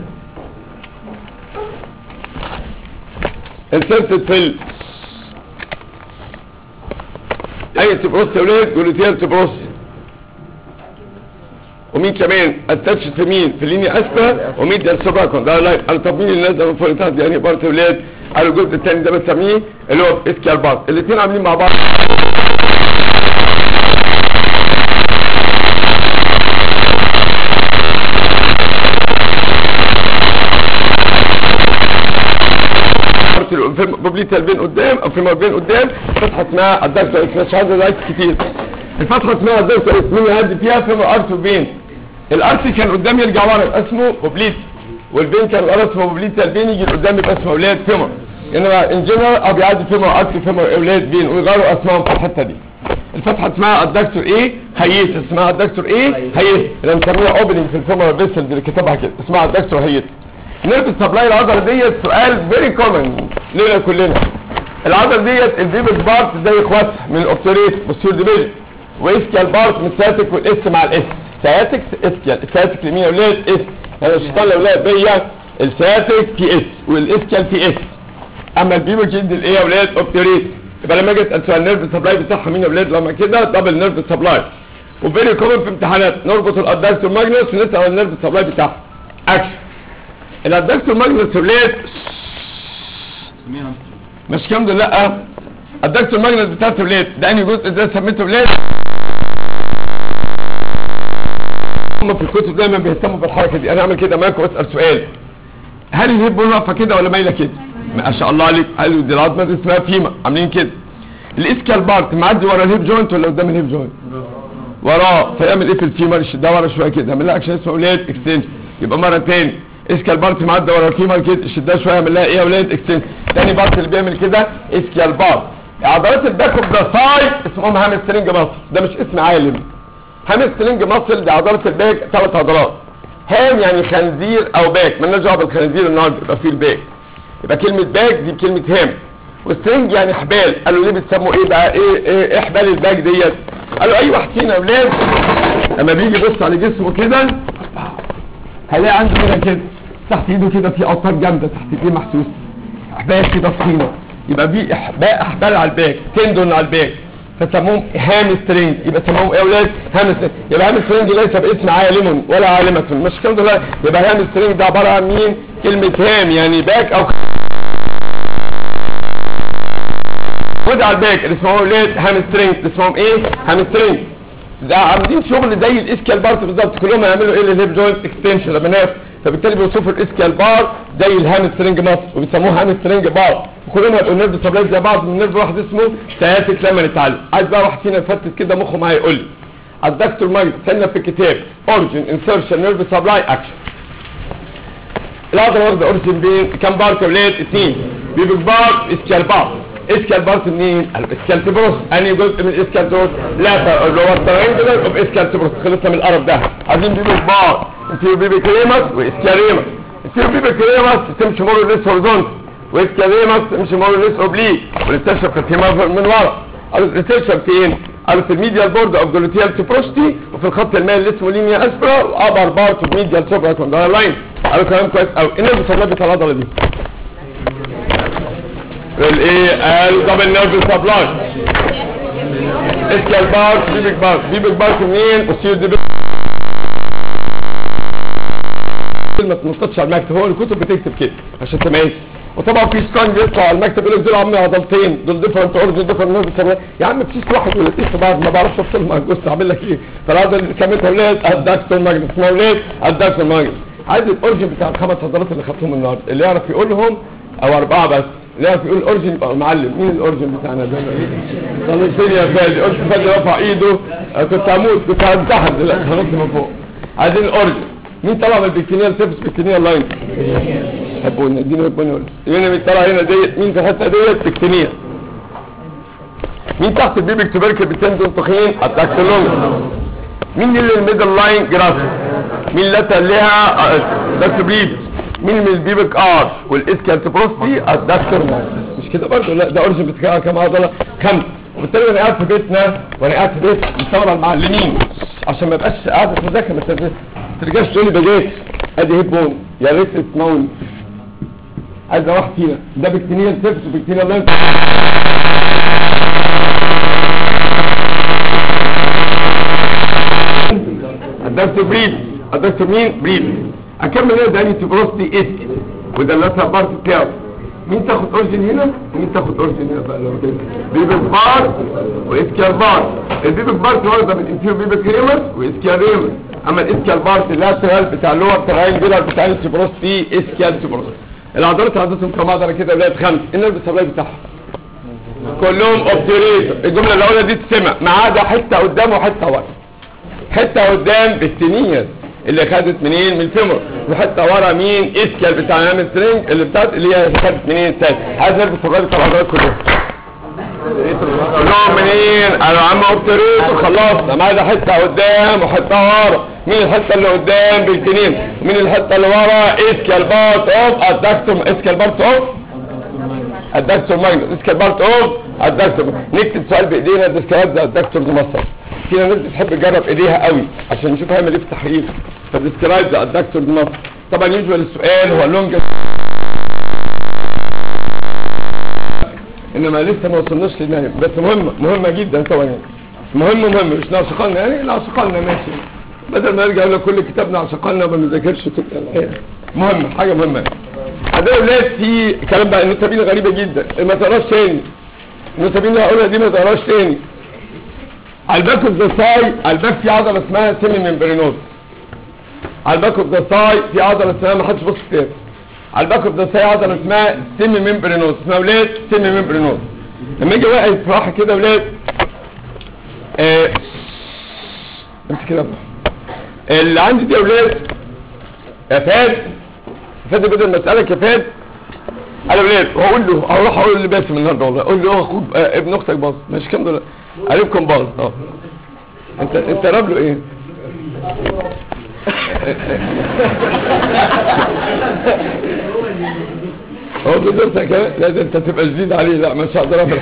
انسرتد في ال اي تبروس يا اولاد جلوتيال تبروس ومين كمان اتاتش في مين في اللينيا اسفل ومين ده السوبراكون ده لا قالوا طب مين اللي نازل من فوق تحت يعني بارت اولاد قالوا الجزء الثاني ده بنسميه اللي هو اسكيال بارت الاثنين عاملين مع بعض في بوبليتا البين قدام او في بين قدام فتحه اسمها الدكتور مش عايز لايك كتير الفتحه اسمها الدكتور مين يهدي فيها في ارت وبين الارت كان قدام يرجع ورا يبقى اسمه بوبليت والبين كان ورا اسمه بوبليتا البين يجي قدام يبقى اسمه اولاد فيمر انما ان جنرال او بيعدي فيمر ارت فيمر اولاد بين ويغيروا اسمائهم في الحته دي الفتحه اسمها الدكتور ايه هيت اسمها الدكتور ايه هيت اللي بنسميها اوبننج في الفيمر بيسل اللي كتبها كده اسمها الدكتور هيت نيرف سبلاي العضله ديت سؤال فيري كومن لينا كلنا العضله ديت الفيبس بارت زي اخواتها من الاوبتوريت بوستير ديفيجن واسكيال بارت من السياتيك والاس مع الاس سياتيك اسكيال السياتيك لمين يا اولاد اس يعني الشيطان يا اولاد بيا السياتيك في اس والاسكيال في اس اما البيبو جلد الايه يا اولاد اوبتوريت يبقى لما اجي اسال سؤال النيرف سبلاي بتاعها مين يا اولاد لما كده دبل نيرف سبلاي وفيري كومن في امتحانات نربط الادكتور ماجنس ونسال عن النيرف سبلاي بتاعها اكشن الادكتور ماجنس ولاد مش كام دول لا الدكتور ماجنس بتاعت ولاد ده انهي جزء ده سميته ولاد هم في الكتب دايما بيهتموا بالحركه دي انا اعمل كده معاكم واسال سؤال هل الهيب بول واقفه كده ولا مايله كده ما شاء الله عليك قالوا دي العظمه دي اسمها فيما عاملين كده الاسكال بارت معدي ورا الهيب جوينت ولا قدام الهيب جوينت وراه فيعمل ايه في الفيمر يشدها ورا شويه كده يعمل لها اكشن اسمه ولاد اكستنشن يبقى مره تاني اسكال بارت معدى ورا الفيمر كده شدها شويه يعمل لها ايه يا ولاد اكستنشن تاني بارت اللي بيعمل كده اسكال بارت عضلات الباك اوف ذا سايد اسمهم هامسترنج ماسل ده مش اسم عالم هامسترنج ماسل دي عضلات الباك ثلاث عضلات هام يعني خنزير او باك مالناش دعوه بالخنزير النهارده يبقى فيه الباك يبقى كلمه باك دي بكلمه هام وسترنج يعني حبال قالوا ليه بتسموا ايه بقى ايه ايه, إيه حبال الباك ديت قالوا اي واحد فينا يا اولاد لما بيجي يبص على جسمه كده هلاقي عنده هنا كده تحت ايده كده في اوتار جامده تحت ايديه محسوس احبال كده تخينه يبقى في احبال احبال على الباك تندون على الباك فسموهم هام سترينج يبقى سموهم ايه يا اولاد هام سترينج يبقى هام سترينج ليس باسم عالم ولا عالمة مش كده دول يبقى هام سترينج ده عباره عن مين كلمه هام يعني باك او خد على الباك اللي اسمهم اولاد هام سترينج اللي اسمهم ايه هام سترينج ده عاملين شغل زي الاسكال بارت بالظبط كلهم هيعملوا ايه للهيب جوينت اكستنشن لما نقف فبالتالي بيوصفوا الاسكيال بار زي الهامسترنج مصر وبيسموه هامسترنج بار وكلهم هيبقوا نيرف سبلاي زي بعض من نيرف واحد اسمه سياتيك لما نتعلم عايز بقى واحد فينا يفتت كده مخه معايا يقول لي الدكتور ماجد سنة في الكتاب اورجن انسرشن نيرف سبلاي اكشن العضله واخده اورجن بين كام بارت يا ولاد اثنين بيبك بارت اسكيال بارت اسكيال بارت منين الاسكيال تبروس انهي جزء من الاسكيال تبروس لا اللي هو الترينجلر اوف اسكيال تبروس خلصنا من القرف ده عايزين بيبك بارت انتيرو بيبك ريمس واسكيال انتيرو بيبك ريمس تمشي مور ليس هورزونت واسكيال ريمس تمشي مور ليس اوبليك والانتشر في من ورا الانتشر فين قالوا في الميديال بورد اوف جلوتيال تبروستي وفي الخط المائي اللي اسمه لينيا اسبرا وابر بارت اوف ميديال سوبرا كوندار لاين قالوا كلام كويس قوي ايه اللي بيسمى بتاع العضله دي الايه الدبل نيرف سبلاي اسكال بارت بيبك بارت بيبك بارت منين وسيو دي ما تنططش على المكتب هو الكتب بتكتب كده عشان تميز وطبعا في سترانج يطلع على المكتب يقول لك دول عم عضلتين دول ديفرنت اورجن ديفرنت نيرف سبلاي يا عم مفيش واحد ولا اثنين في بعض ما بعرفش افصل مع الجثه اعمل لك ايه فالعضله اللي سميتها ولاد الدكتور ماجنس اسمها ولاد الدكتور ماجنس عايز الاورجن بتاع الخمس عضلات اللي خدتهم النهارده اللي يعرف يقولهم او اربعه بس اللي يعرف يقول الاورجن يبقى معلم مين الاورجن بتاعنا ده طلعتني يا فادي قلت فادي رفع ايده أه كنت هموت كنت هنتحر دلوقتي هنط من فوق عايزين الاورجن مين طلع من البكتينيال تيبس بكتينيال لاين حبوني اديني ربنا يقول مين اللي طلع هنا ديت مين في الحته ديت بكتينيال مين تحت البيبك تبركل بتندون تخين الدكتلون مين اللي الميدل لاين جراس مين اللي لها دكتور بريد مين من البيبك ار والاسكال تبروستي الدكتور مش كده برضه لا ده اورجن بتاعها كام عضله خمسه وبالتالي وانا قاعد في بيتنا وانا قاعد في بيت مستوعب المعلمين عشان ما يبقاش قاعد في مذاكره ما ترجعش تقول لي بجيت ادي هيب بون يا ريت تسمعوني عايز واحد فينا ده بكتينيال سيرفس وبكتينيال لاين الدكتور بريد الدكتور مين بريد اكمل هنا ده تبروستي اسك وده اللاتر بارت بتاعه مين تاخد اورجن هنا ومين تاخد اورجن هنا بقى لو كده بيبك بار واسكيال بار البيبك بار واخده من انتيرو بيبك ريمس واسكيال ريمس اما الاسكيال بارت اللاترال بتاع اللور تراينجلر بتاع التبروستي اسكيال تبروستي العضلات عندهم كم عضله كده ولاد خمس النرف سبلاي بتاعها كلهم اوبتريتور الجمله الاولى دي تسمع ما عدا حته قدام وحته ورا حته قدام بالتنيس اللي خدت منين من الفيمور وحته ورا مين اسكال بتاع الهام سترينج اللي بتاعت اللي هي خدت منين تاني عايز نرفع الصغير بتاع العضلات كلهم كلهم منين انا عم اوبتريتور خلصنا ما عدا حته قدام وحته ورا مين الحته اللي قدام بالتنين مين الحته اللي ورا اسكال بارت اوف الدكتور اسكال بارت اوف الدكتور ماجنس اسكال بارت اوف الدكتور نكتب سؤال بايدينا ديسكرايب ذا الدكتور مصر فينا ناس بتحب تجرب ايديها قوي عشان نشوف هيعمل ايه في التحرير فديسكرايب ذا الدكتور مصر طبعا يوجوال السؤال هو لونج انما لسه ما وصلناش للنهايه بس مهمه مهمه جدا طبعا يعني مهم مهم مش ناقصقلنا يعني ناقصقلنا ماشي بدل ما نرجع نقول كل كتاب ناقصقلنا ما بنذاكرش تبقى مهمه حاجه مهمه عندنا ولاد في كلام بقى النسابين غريبه جدا ما تقراش تاني النسابين اللي هقولها دي ما تقراش تاني على الباك اوف ذا ساي على الباك في عضله اسمها سيمي ممبرينوز على الباك اوف ذا ساي في عضله اسمها ما حدش بص كتاب على الباك اوف ذا ساي عضله اسمها سيمي ممبرينوز اسمها ولاد سيمي ممبرينوز لما يجي واحد راح كده ولاد آه امسك كده اللي عندي دي يا ولاد يا فاد فاد بدل ما اسالك يا فاد انا ولاد واقول له اروح اقول لباسم النهارده والله اقول له اخوك آه ابن اختك باظ ماشي كام دول قريبكم باظ اه انت انت راب له ايه هو دكتور كمان لا ده انت تبقى جديد عليه لا مش هقدر اعمل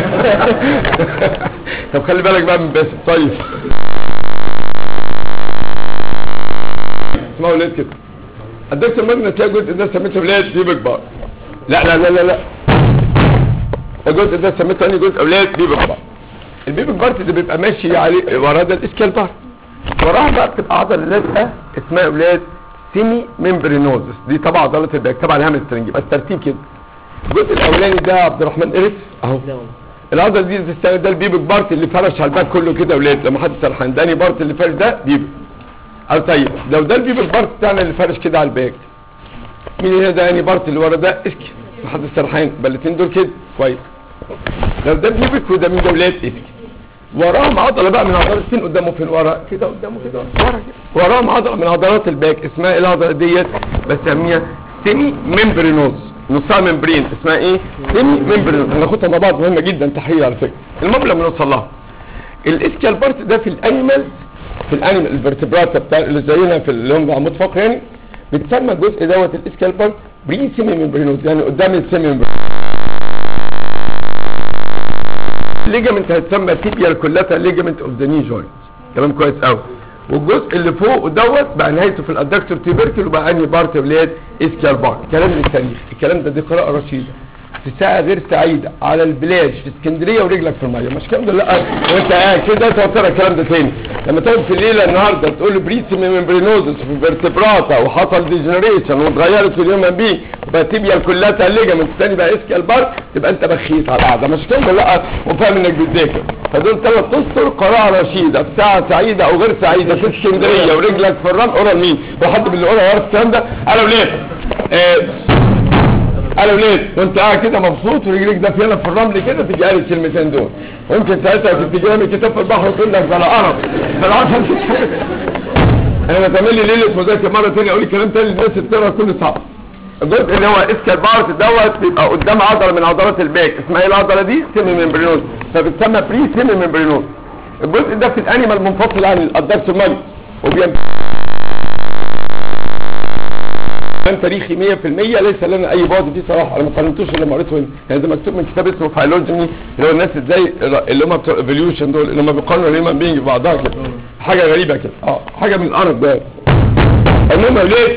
طب خلي بالك بقى من باسم طيب اسمعوا ولاد كده الدكتور مجنى تلاقي الجزء ده سميته ولاد بيبك بار لا لا لا لا لا الجزء ده سميته انهي جزء اولاد بيبك بار البيبك بارت اللي بيبقى ماشي عليه وراه ده الاسكال بارت وراها بقى بتبقى عضله لازقه اسمها اولاد سيمي ممبرينوزس دي طبعا عضله الباك طبعا الهامسترنج بس ترتيب كده الجزء الاولاني ده يا عبد الرحمن قرف اهو العضله دي ده البيبك بارت اللي فرش على الباك كله كده اولاد لما حد سرحان ده بارت اللي فرش ده بيبك او طيب لو ده البيبل بارت بتاعنا اللي فارش كده على الباك مين هنا ده يعني بارت اللي ورا ده اسكي محدش سرحان يبقى الاثنين دول كده كويس لو ده بيبك وده مين ده ولاد اسكي وراهم عضله بقى من عضلات فين قدامه فين ورا كده قدامه كده ورا كده وراهم عضله من عضلات الباك اسمها ايه العضله ديت بسميها سيمي ممبرينوز نصها ممبرين اسمها ايه سيمي ممبرينوز هناخدها مع بعض مهمه جدا تحيه على فكره المهم لما نوصل لها الاسكيال بارت ده في الانيمال في الانيمال الفرتبراتا بتاع اللي زينا في اللي هم عمود فقري يعني بتسمى الجزء دوت الاسكيال بارت بري سيمي ممبرينوز يعني قدام السيمي ممبرينوز الليجامنت هتسمى تيبيال كولاتر ليجامنت اوف ذا ني جوينت كلام كويس قوي والجزء اللي فوق دوت بقى نهايته في الادكتور تيبركل وبقى انهي بارت ولاد اسكيال بارت كلام من التاريخ الكلام ده دي قراءه رشيده في ساعة غير سعيدة على البلاج في اسكندرية ورجلك في المية مش كلام ده لا وانت قاعد كده توتر الكلام ده تاني لما تقعد في الليلة النهاردة تقول بريسي ممبرينوزس في فيرتبراتا وحصل ديجنريشن واتغيرت في اليوم بي وبقى تيبيا كلها الليجامنت الثاني بقى اسكال بار تبقى انت بخيت على القعدة مش كلام ده لا وفاهم انك بتذاكر فدول ثلاث اسطر قراءة رشيدة في ساعة سعيدة او غير سعيدة في اسكندرية ورجلك في الرمل قرا مين وحد من اللي قرا عارف الكلام ده انا وليه آه قالوا ليه وانت قاعد كده مبسوط ورجليك دافيانه في الرمل كده تيجي قال الكلمتين دول ويمكن ساعتها كنت جاي من كتاب في البحر وتقول لك بلا قرف فالعشان انا بتعمل لي ليله مذاكره مره ثانيه اقول الكلام تاني للناس بتقرا كل صعب الجزء اللي هو اسكال بارت دوت بيبقى قدام عضله من عضلات الباك اسمها ايه العضله دي سيمي ممبرينوز فبتسمى بري سيمي ممبرينوز الجزء ده في الانيمال منفصل عن الادكتور ماجنس وبينتهي كان تاريخي 100% ليس لنا اي بعد فيه صراحه انا ما قارنتوش الا لما قريته هنا يعني ده مكتوب من كتاب اسمه فايلوجيني اللي هو الناس ازاي اللي هم بتوع ايفوليوشن دول اللي هم بيقارنوا الهيومن بينج ببعضها كده حاجه غريبه كده اه حاجه من القرف ده المهم ليه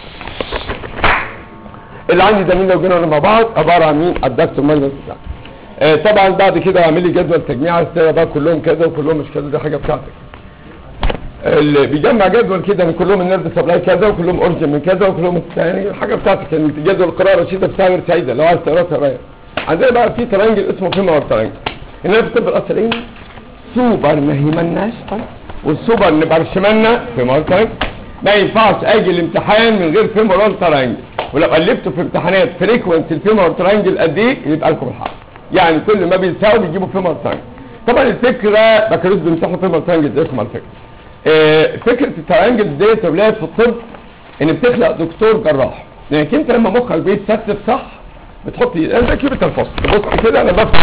اللي عندي ده مين لو جينا مع بعض عباره عن مين الدكتور ماجنس آه طبعا بعد كده اعمل لي جدول تجميع السيره بقى كلهم كذا وكلهم مش كذا دي حاجه بتاعتك اللي بيجمع جدول كده ان كلهم النرد سبلاي كذا وكلهم اورجن من كذا وكلهم يعني حاجه بتاعتك يعني جدول القراءه رشيده في ساعه سعيده لو عايز تقراها تقراها عندنا بقى في ترانجل اسمه فيمور ترانجل انما في الطب الاصلي سوبر ما يهمناش طيب والسوبر نبقى شمالنا فيمور ترانجل ما ينفعش اجي الامتحان من غير فيمور ترانجل ولو قلبتوا في امتحانات فريكونسي الفيمور ترانجل قد ايه يبقى لكم الحق يعني كل ما بيساوي بيجيبوا فيمور ترانجل طبعا الفكره بكالوريوس بيمسحوا فيمور ترانجل زي اسمها الفكره آه، فكرة الترانجل ديت يا ولاد في الطب ان بتخلق دكتور جراح لانك انت لما مخك بيتستف صح بتحط انا زي كيبة الفصل تبص كده انا بفتح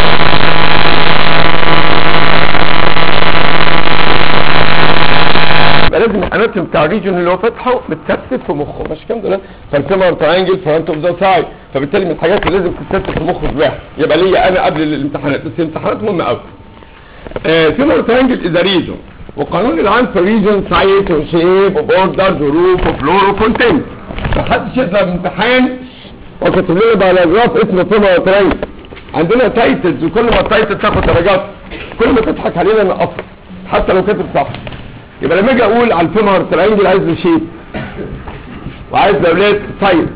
يبقى لازم الاناتوم بتاع الريجن اللي هو فاتحه متستف في مخه مش كام دول فالفيمر ترانجل فرونت اوف ذا سايد فبالتالي من الحاجات اللي لازم تتستف في مخه الواحد يبقى ليا انا قبل الامتحانات بس الامتحانات مهمه قوي فيمر ترانجل از ريجن وقانون العام في ريجن سايت وشيب وبوردر وروف وفلور وكونتنت محدش يطلع امتحان وكاتب لنا باراجراف اسمه فيما تريد عندنا تايتلز وكل ما التايتل تاخد درجات كل ما تضحك علينا نقصر حتى لو كاتب صح يبقى لما اجي اقول على الفيمر ترينجل عايز له شيب وعايز لاولاد سايت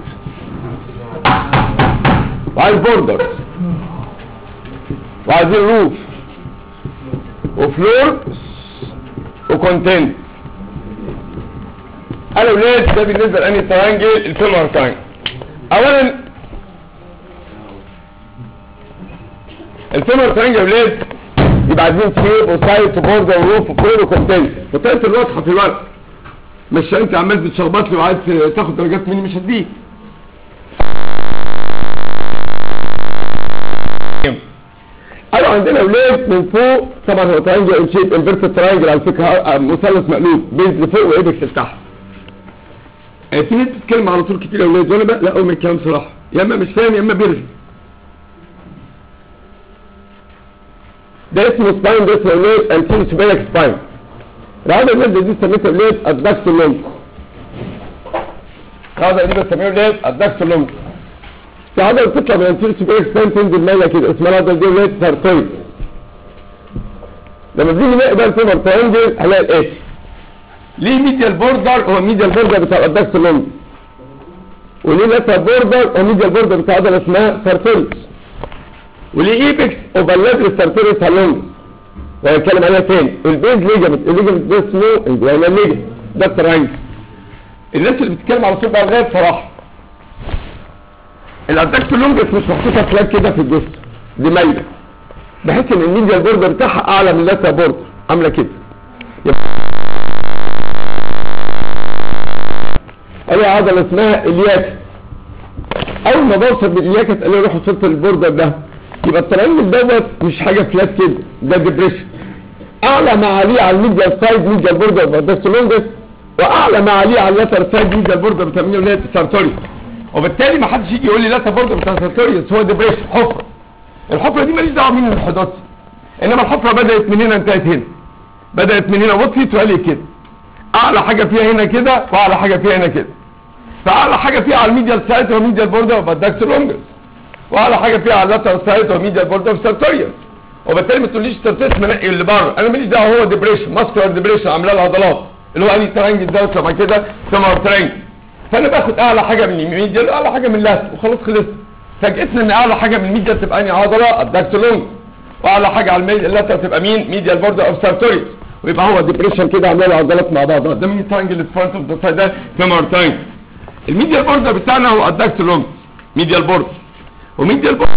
وعايز بوردر وعايزين روف وفلور وكونتنت انا ولاد ده بالنسبه لاني ترانجل الفيمر ترانجل اولا الفيمر ترانجل يا ولاد يبقى عايزين شيب وسايت وبوردر وروف وفلور وكونتنت وطريقه الواضحه في الورق مش انت عمال بتشخبط لي وعايز تاخد درجات مني مش هديك قالوا عندنا اولاد من فوق طبعا هو ترانجل ان شيب انفيرتد ترانجل على فكره آه، مثلث مقلوب بيز لفوق وايدك لتحت آه، في ناس بتتكلم على طول كتير يا اولاد وانا بقى لا اقول من الكلام صراحه يا اما مش فاهم يا اما بيرغي ده اسمه سباين ده اسمه اولاد انتيرو سوبيريك سباين العاده الماده دي سميتها اولاد الدكتور لونج العاده دي بسميها اولاد الدكتور لونج في عضله بتطلع من الانتيرو سوبيريك سباين تنزل مايله كده اسمها العضله دي اولاد سارتويد لما بنيجي نلاقي بقى الفيمر ترانجل هنلاقي الاتي ليه ميديال بوردر هو ميديال بوردر بتاع الادكس لونج وليه لاتر بوردر هو ميديال بوردر بتاع عضله اسمها سارتوريس وليه ايبكس اوفرلاب سارتوريس هالونج وهنتكلم عليها تاني البيز ليجامنت الليجامنت ده اسمه الجوانا ليجامنت ده الترانجل الناس اللي بتتكلم على طول بقى الغاية بصراحة الادكتور لونجس مش محطوطة فلاج كده في الجسم دي مايلة بحيث ان الميديال بوردر بتاعها اعلى من اللاتر بوردر عاملة كده اي عضلة اسمها الياك اول ما بوصل بالياكة تقول لي روح وصلت للبوردر ده يبقى الترانجل دوت مش حاجة فلات كده ده ديبريشن اعلى ما عليه على الميديال سايد ميديال بوردر بالادكتور لونجس واعلى ما عليه على اللاتر سايد ميديال بوردر بتسميه اللي هي السارتوريوس وبالتالي ما حدش يجي يقول لي لاتر بوردر بتاع السارتوريوس هو ديبريشن حفرة الحفرة دي ماليش دعوه مين اللي حدثها انما الحفرة بدأت من هنا انتهت هنا بدأت من هنا وطفت وقالت كده اعلى حاجة فيها هنا كده واعلى حاجة فيها هنا كده فاعلى حاجة فيها على الميديال سايد هو ميديال بوردر بالدكتور لونجس واعلى حاجة فيها على اللاتر سايد هو ميديال بوردر سارتوريوس وبالتالي ما تقوليش سارتوريوس منقي اللي بره انا ماليش دعوه هو ديبريشن ماسكولار ديبريشن عامله العضلات اللي هو اني ترانجل دوت لما كده سمر ترانجل فانا باخد اعلى حاجة من الميديال واعلى حاجة من اللاتر وخلاص خلصت فاجئتنا ان اعلى حاجة من الميديال تبقى اني عضلة الدكتور لونجس واعلى حاجة على الميديال اللاتر تبقى مين ميديال بوردر اوف سارتوريوس ويبقى هو ديبريشن كده عامله له عضلات مع بعضها ده مين ترانجل فرونت اوف ذا سايد ده فيمر ترانجل الميديال بوردر بتاعنا هو الدكتور لونجس ميديال بوردر وميديال بوردر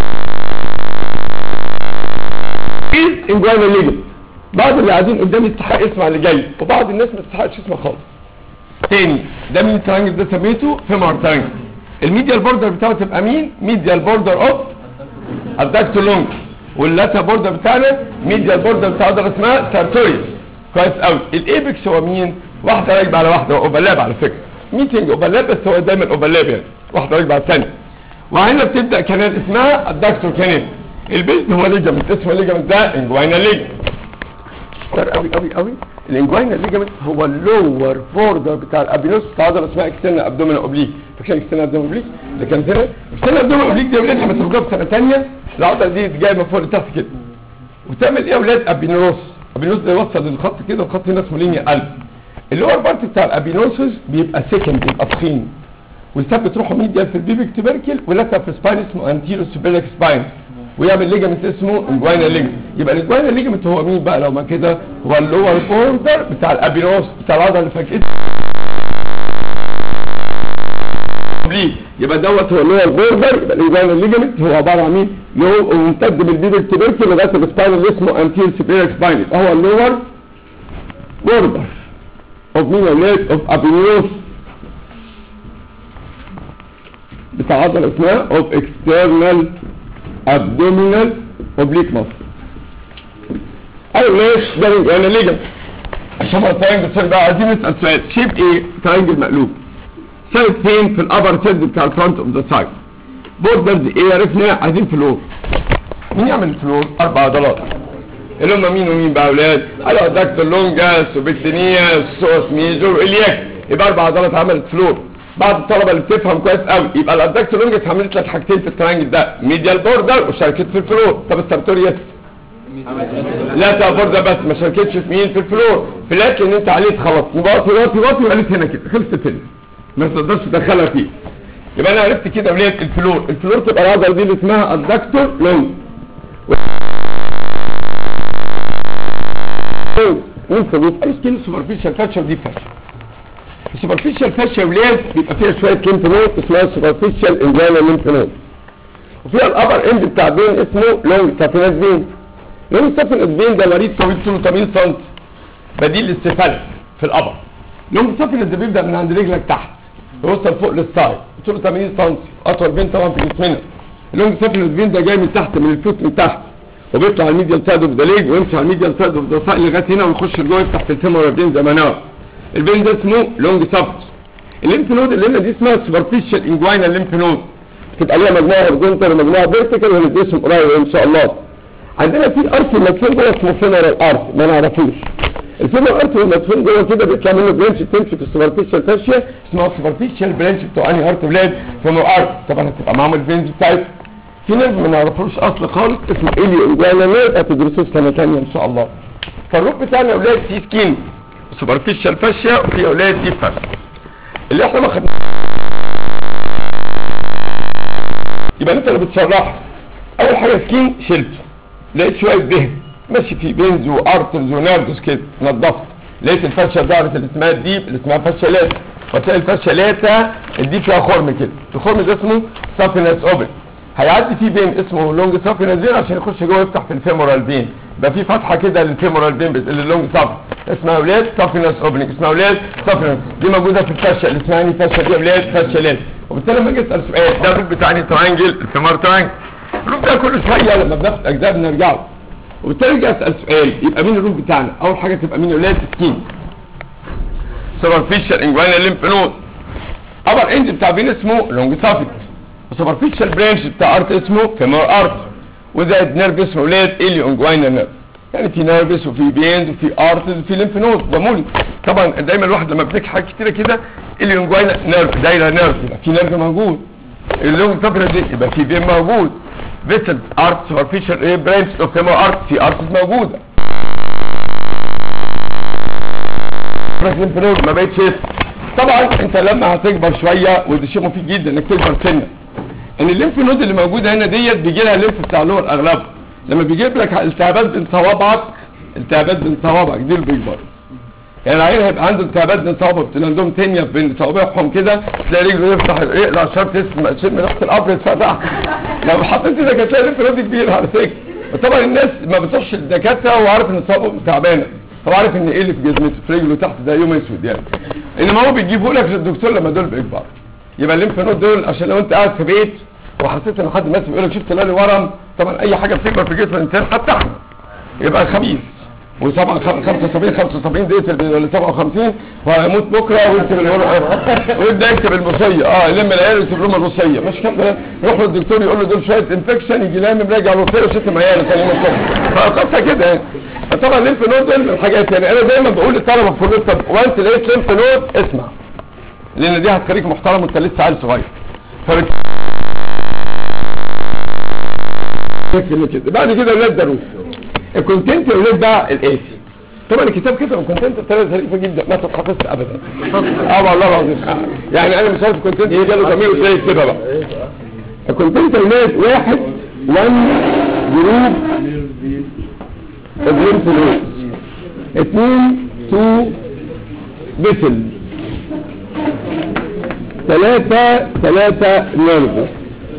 از انجوانا ليجن بعض اللي قاعدين قدامي يستحق يسمع اللي جاي وبعض الناس ما تستحقش يسمع خالص تاني ده مين ترانجل ده سميته فيمر ترانجل الميديال بوردر بتاعه تبقى مين ميديال بوردر اوف الدكتور لونجس واللاتا بوردر بتاعنا ميديال بوردر بتاع عضله اسمها سارتوريوس كويس قوي الايبكس هو مين واحده راكبه على واحده اوفرلاب على فكره ميتنج اوفرلاب بس هو دايما اوفرلاب يعني واحده راكبه على الثانيه وهنا بتبدا كانال اسمها الدكتور كانال البيز هو ليجامنت اسمه ليجامنت ده انجواينا ليجامنت كتير قوي قوي قوي الانجواينا ليجامنت هو اللور بوردر بتاع الابينوس بتاع عضله اسمها اكسترنال ابدومينال اوبليك فاكر اكسترنال ابدومينال اوبليك اللي كان هنا اكسترنال ابدومينال اوبليك دي ولاد لما تاخدوها في سنه ثانيه العضله دي جايه من فوق لتحت كده وتعمل ايه يا اولاد ابينوس ابينوس ده يوصل للخط كده الخط هنا اسمه لينيا قلب اللور بارت بتاع الابينوسس بيبقى سكند بيبقى تخين ويثبت روحه ميديال في البيبك تبركل ولاتر في سباين اسمه انتيرو سوبيلك سباين ويعمل ليجامنت اسمه انجواينا ليجمنت يبقى الانجواينا ليجمنت هو مين بقى لو ما كده هو اللور بوردر بتاع الابينوس بتاع العضله اللي فاكت ليه يبقى دوت هو اللور بوردر يبقى الانجواينا ليجمنت هو عباره عن مين اللي هو ممتد بالبيبك تبركل لغايه السباين اللي اسمه انتيرو سوبيلك سباين يبقى هو اللور بوردر اوف مين اولاد اوف ابينوس بتاع عضله اسمها اوف اكسترنال abdominal oblique muscle او ليش ده يعني ليجن عشان ما ترينجل سوري بقى عايزين نسال سؤال شيب ايه ترينجل مقلوب سايد فين في الابر سيد بتاع الفرونت اوف ذا سايد بوردرز ايه عرفنا عايزين فلور مين يعمل الفلور اربع عضلات اللي هم مين ومين بقى اولاد على دكتور لونجاس وبكتينياس سوس ميجور الياك يبقى اربع عضلات عملت فلور بعض الطلبه اللي بتفهم كويس قوي يبقى الادكتور لونجس عملت لك حاجتين في الترانجل ده ميديال بوردر وشاركت في الفلور طب السارتوريوس لا تا بوردر بس ما شاركتش في مين في الفلور فلات لان انت عليت خلاص واطي واطي واطي وقالت هنا كده خلصت هنا ما تقدرش تدخلها فيه يبقى انا عرفت كده وليه الفلور الفلور تبقى العضله دي اللي اسمها الدكتور لونج مين سبب اي سكين سوبرفيشال فاتشر دي فاشل السوبرفيشال فاشيا ولاد بيبقى فيها شويه ليمف نود اسمها سوبرفيشال انجانا ليمف نود وفيها الابر اند بتاع بين اسمه لونج سافينس بين لونج سافينس بين ده وريد طويل طوله 80 سم بديل للسفلس في الابر لونج سافينس ده بيبدا من عند رجلك تحت يوصل فوق للسايد طوله 80 سم اطول بين طبعا في جسمنا اللونج سافينس بين ده جاي من تحت من الفوت من تحت وبيطلع الميديال سايد اوف ذا ليج ويمشي على الميديال سايد اوف ذا سايد لغايه هنا ويخش لجوه يفتح في الفيمور بين زي ما نعرف البين ده اسمه لونج سافت الليمف نود اللي هنا دي اسمها سوبرفيشال انجواينا ليمف نود تبقى ليها مجموعه هوريزونتال ومجموعه فيرتيكال وهندسهم قريب ان شاء الله عندنا في ارث مدفون جوه اسمه فينرال ارث ما نعرفوش الفينرال ارث المدفون جوه كده بيطلع منه برانش تمشي في السوبرفيشال فاشيا اسمها سوبرفيشال برانش بتوع انهي ارث ولاد فينرال ارث طبعا هتبقى معاهم الفينز بتاعتها في ناس ما نعرفوش اصل خالص اسمه اليو انجواينا نيرف هتدرسوه سنه ثانيه ان شاء الله فالروب بتاعنا يا اولاد سي سكين سوبرفيشال فاشيا وفي اولاد دي فاشيا اللي احنا ما خدناش يبقى انت اللي بتشرحه اول حاجه سكين شلته لقيت شويه دهن ماشي فيه بنز وارترز وناردوس كده نضفت لقيت الفشه ضعفت اللي اسمها الديب اللي اسمها فشه لاتا فتلاقي الفشه لاتا الديب فيها خرم كده الخرم ده اسمه سافينس اوبن هيعدي فيه بين اسمه لونج سافينس فين عشان يخش جوه يفتح في الفيمورال فين يبقى في فتحه كده للفيمورال فين اللي اللونج ساف اسمها اولاد سافينس اوبننج اسمها اولاد سافينس دي موجوده في الفشه اللي اسمها اني فشه دي اولاد فشه لاتا وبالتالي لما اجي اسال سؤال ده الروب بتاع اني ترانجل الفيمار ترانجل الروب ده كل شويه لما بناخد اجزاء بنرجع له وبالتالي اجي اسال سؤال يبقى مين الروب بتاعنا اول حاجه تبقى مين اولاد سكين سوبرفيشال انجوانا ليمف نود ابر اند بتاع فين اسمه لونج سافيت وسوبرفيشال برانش بتاع ارت اسمه فيمور ارت وزائد نيرف اسمه ولاد اليو انجوانا نيرف يعني في نيرفس وفي بينز وفي ارتز وفي ليمف نود ده مولي طبعا دايما الواحد لما بيذاكر حاجات كتيره كده اليو انجوانا نيرف دايره نيرف يبقى في نيرف موجود اللونج سافيت دي يبقى في بين موجود فيسل ارت سوبرفيشال ايه برانش اوف فيمور ارت في ارتز موجوده الليمف ما بقتش طبعا انت لما هتكبر شويه وده شيء مفيد جدا انك تكبر سنه ان الليمف نود اللي موجوده هنا ديت بيجي لها الليمف بتاع اللور اغلبه لما بيجيب لك التهابات بين صوابعك التهابات بين صوابعك دي اللي بيكبر يعني العيل هيبقى عنده التهابات بين صوابعه بتبقى عندهم تنيه بين صوابعهم كده تلاقي رجله يفتح يقلع شرط اسم شم ريحه القبر اتفتح لو حطيت ايدك هتلاقي الليمف نود كبير على فكره وطبعا الناس ما بتروحش الدكاتره وعارف ان صوابعه تعبانه هو عارف ان ايه اللي في جزمته في رجله تحت ده يوم اسود يعني انما هو بيجيبه لك للدكتور لما دول بيكبر يبقى الليمف نود دول عشان لو انت قاعد في بيت وحسيت ان حد ماسك بيقول لك شفت لالي ورم طبعا اي حاجه بتكبر في جسم الانسان حتى احنا يبقى خبيث و75 75 دقيقه ولا 57 وهيموت بكره ويكتب ويبدا يكتب الوصيه اه يلم العيال ويكتب لهم الوصيه مش كده يروح للدكتور يقول له دول شويه انفكشن يجي لامم راجع الوصيه وشتم عياله ثاني يوم الصبح فقصه كده يعني طبعا الليمف نود دول من الحاجات يعني انا دايما بقول للطلبه في كليه الطب وانت لقيت ليمف نود اسمع لان دي هتخليك محترم وانت لسه عيل صغير فبت... كده بعد كده اولاد دروس الكونتنت يا اولاد بقى الاتي طبعا الكتاب كده الكونتنت بطريقه ظريفه جدا ما تتحفظش ابدا اه والله العظيم يعني انا مش عارف الكونتنت ايه جاله زميله تلاقي يكتبها بقى الكونتنت يا اولاد واحد 1 جروب الليمف نود اثنين تو بسل ثلاثة ثلاثة نيرف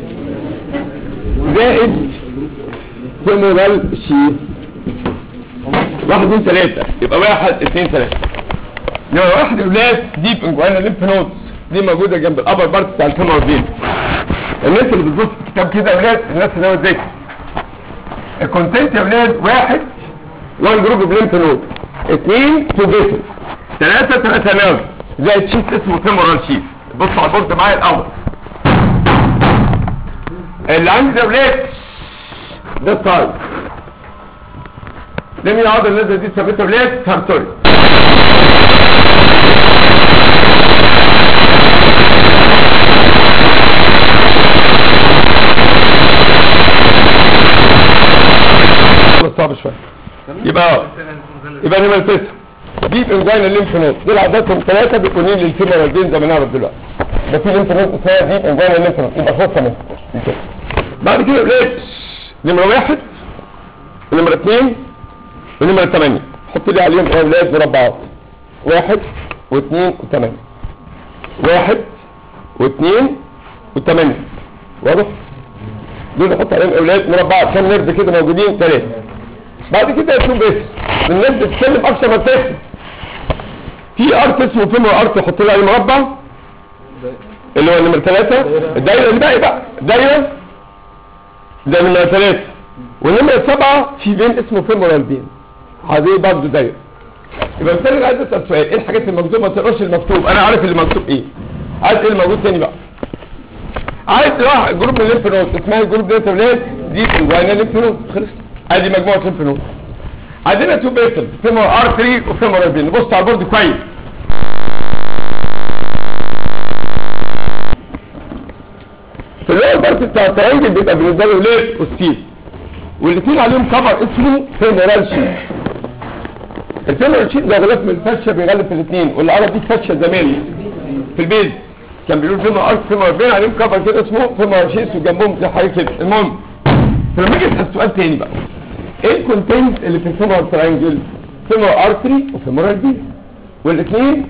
زائد فيمورال شيف واحد اثنين ثلاثة يبقى واحد اثنين ثلاثة يبقى واحد اولاد ديب انجوانا ليمف نودز دي موجودة جنب الابر بارت بتاع الفيمور فين الناس اللي بتبص في الكتاب كده يا اولاد الناس اللي هو ذاكر الكونتنت يا اولاد واحد 1 جروب بليمف نود اثنين تو بيسل ثلاثة ثلاثة نيرف زائد شيت اسمه فيمورال شيت بص على البورد معايا الاول اللي عندي ده ولاد ده السايد ده مين العضله اللي نازله دي ثابته ولاد سارتوري صعب شويه يبقى يبقى نمرة تسعة دي انجاين الليمف نود دول عددهم ثلاثة بيكونين للفيمورال فين زي ما نعرف دلوقتي ده في ليمف نود اسمها دي انجاين الليمف نود يبقى خمسة منهم بعد كده بلاش نمرة واحد ونمرة اثنين ونمرة ثمانية حط لي عليهم اولاد مربعات واحد واثنين وثمانية واحد واثنين وثمانية واضح؟ دول نحط عليهم اولاد مربعات كام نرد كده موجودين ثلاثة بعد كده يكون بس الناس بتتكلم اكثر من تكتب في ارت اسمه فيمور ارت يحط له عليه مربع اللي هو نمرة ثلاثة الدايرة الباقي بقى الدايرة ده نمرة ثلاثة والنمرة سبعة في بين اسمه فيمورال بين هذه برضه دايرة يبقى بالتالي عايز اسال سؤال ايه الحاجات المكتوبه ما تقراش المكتوب انا عارف اللي مكتوب ايه عايز ايه الموجود تاني بقى عايز واحد جروب من الليمف نود اسمها الجروب ده ولاد دي انجوانا ليمف نود خلص ادي مجموعه ليمف نود عندنا تو بيتل فيمور ارتري وفيمور فين نبص على البورد كويس في اللور بارت بتاع الترنجل بيبقى بالنسبه له ليه وستيل والاثنين عليهم كفر اسمه فيمورال شيت الفيمورال شيت ده غلاف من الفشه بيغلف في الاثنين واللي عرف دي فشه زمان في البيت كان بيقول فيمور ارت فيمور فين عليهم كفر كده اسمه فيمورال شيت وجنبهم زي حاجه كده المهم فلما اجي اسال سؤال تاني بقى ايه الكونتنت اللي في الفيمورال ترانجل فيمور ارتري وفيمورال بي والاثنين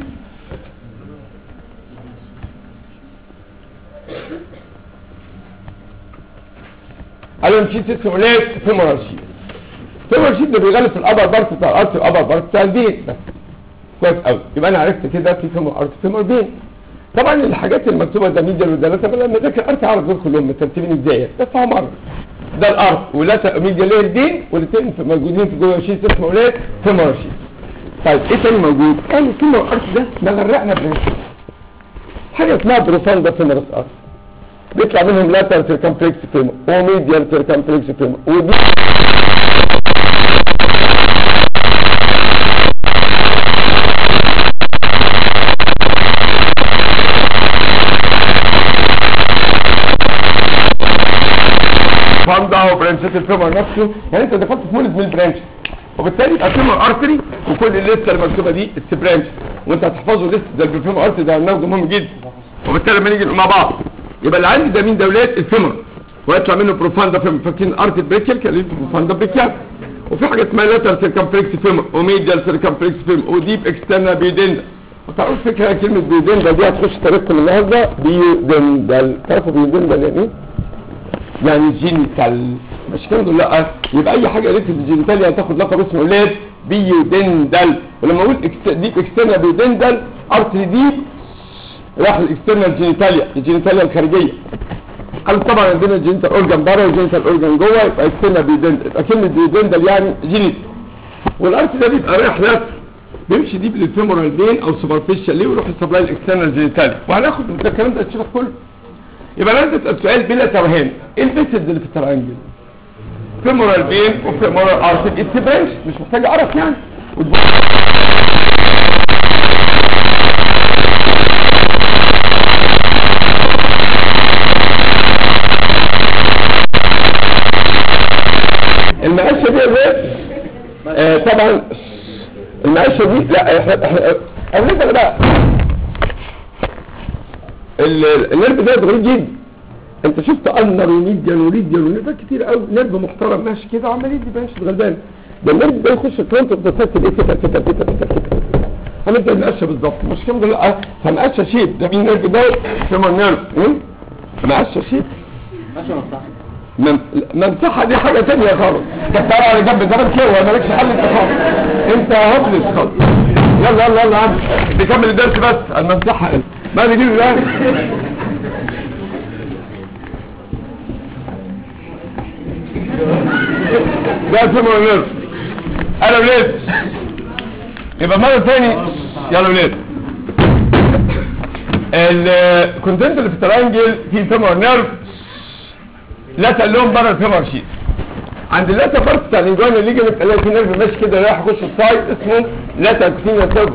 قالوا شيت اسمه ليه فيمورال شيت فيمورال شيت ده بيغلف الابر بارت بتاع الارت والابر بارت بتاع البين بس كويس قوي يبقى انا عرفت كده في فيمور ارت فيمور بين طبعا الحاجات المكتوبه ده ميديال والدلاتة لما ذاكر الارت اعرف دول كلهم مترتبين ازاي بس هو مره ده الارت ولا ميديال ليه الدين والاثنين موجودين في جوه شيت اسمه ليه فيمور شيت طيب ايه تاني موجود قالوا فيمور ارت ده مغرقنا برنسبل حاجه اسمها بروفاندا فيمورس ارت بيطلع منهم لاتر سيركمفلكس فيمور وميديال سيركمفلكس فيمور ودي فاندا وبرانشات الفيمور نفسه يعني انت دخلت في مولد من البرانش وبالتالي يبقى فيمور ارتري وكل الليسته اللي مكتوبه دي اتس برانش وانت هتحفظه لسه ده الفيمور ارتري ده نوع مهم جدا وبالتالي لما نيجي مع بعض يبقى اللي عندي ده مين دولات الفيمور ويطلع منه بروفاندا فيمور فاكرين ارت بريكل كان اسمه بروفاندا بريكل وفي حاجه اسمها لاتر سيركمفلكس فيمور وميديال سيركمفلكس فيمور وديب اكسترنال بيودندا وتعرفوا فكره كلمه بيودندا دي هتخش تاريخكم النهارده بيودندا تعرفوا بيودندا يعني ايه؟ يعني جينيتال مش كده ولا لا يبقى اي حاجه قالت الجينيتال هتاخد لقب اسمه ليد بيودندل ولما اقول اكست... ديب اكسترنال بيودندل ارتري ديب راح الاكسترنال جينيتاليا الجينيتاليا الخارجيه قال طبعا عندنا الجينيتال اورجان بره والجينيتال اورجان جوه يبقى اكسترنال بيودندل يبقى كلمه بيودندل يعني جينيت والارت ده بيبقى رايح لف بيمشي ديب للفيمورال بين او سوبرفيشال ليه ويروح السبلاي الاكسترنال جينيتاليا وهناخد الكلام ده تشوف كله يبقى لازم تسال سؤال بلا توهان ايه الفيسد اللي في الترانجل فيمورال بين وفيمورال ارتر اتبرنش مش محتاج اعرف يعني المقشه دي الرئيس آه طبعا المقشه دي لا احنا احنا اولاد بقى ال- النيرف ده غريب جدا انت شفت انر وميديان وريديان ونيرفات كتير قوي نيرف محترم ماشي كده وعمال يدي ماشي غلبان ده النيرف ده يخش الفرونت بتسكت ايه كده كده كده كده كده هنبدا نقشه بالظبط مش كده لا فمقشه شيب ده مين نيرف ده فيمر نيرف ايه مقشه شيب ماشي مصلحة مم- ممسحه دي حاجه ثانيه خالص انت تعالى على جنب زمان كده مالكش حل انت خالص انت هوبلس خالص يلا يلا يلا يا عم نكمل الدرس بس الممسحه انت ما نجيب الان ده الفيلم ولاد انا ولاد يبقى مرة تاني يلا ولاد الكونتنت اللي في الترانجل في فيمور نيرف لا تقلهم بره الفيمور شيت عند اللاتا بارت بتاع الانجوان الليجمنت الاقي في نيرف ماشي كده رايح يخش السايد اسمه لاتا كوتينيا سيرف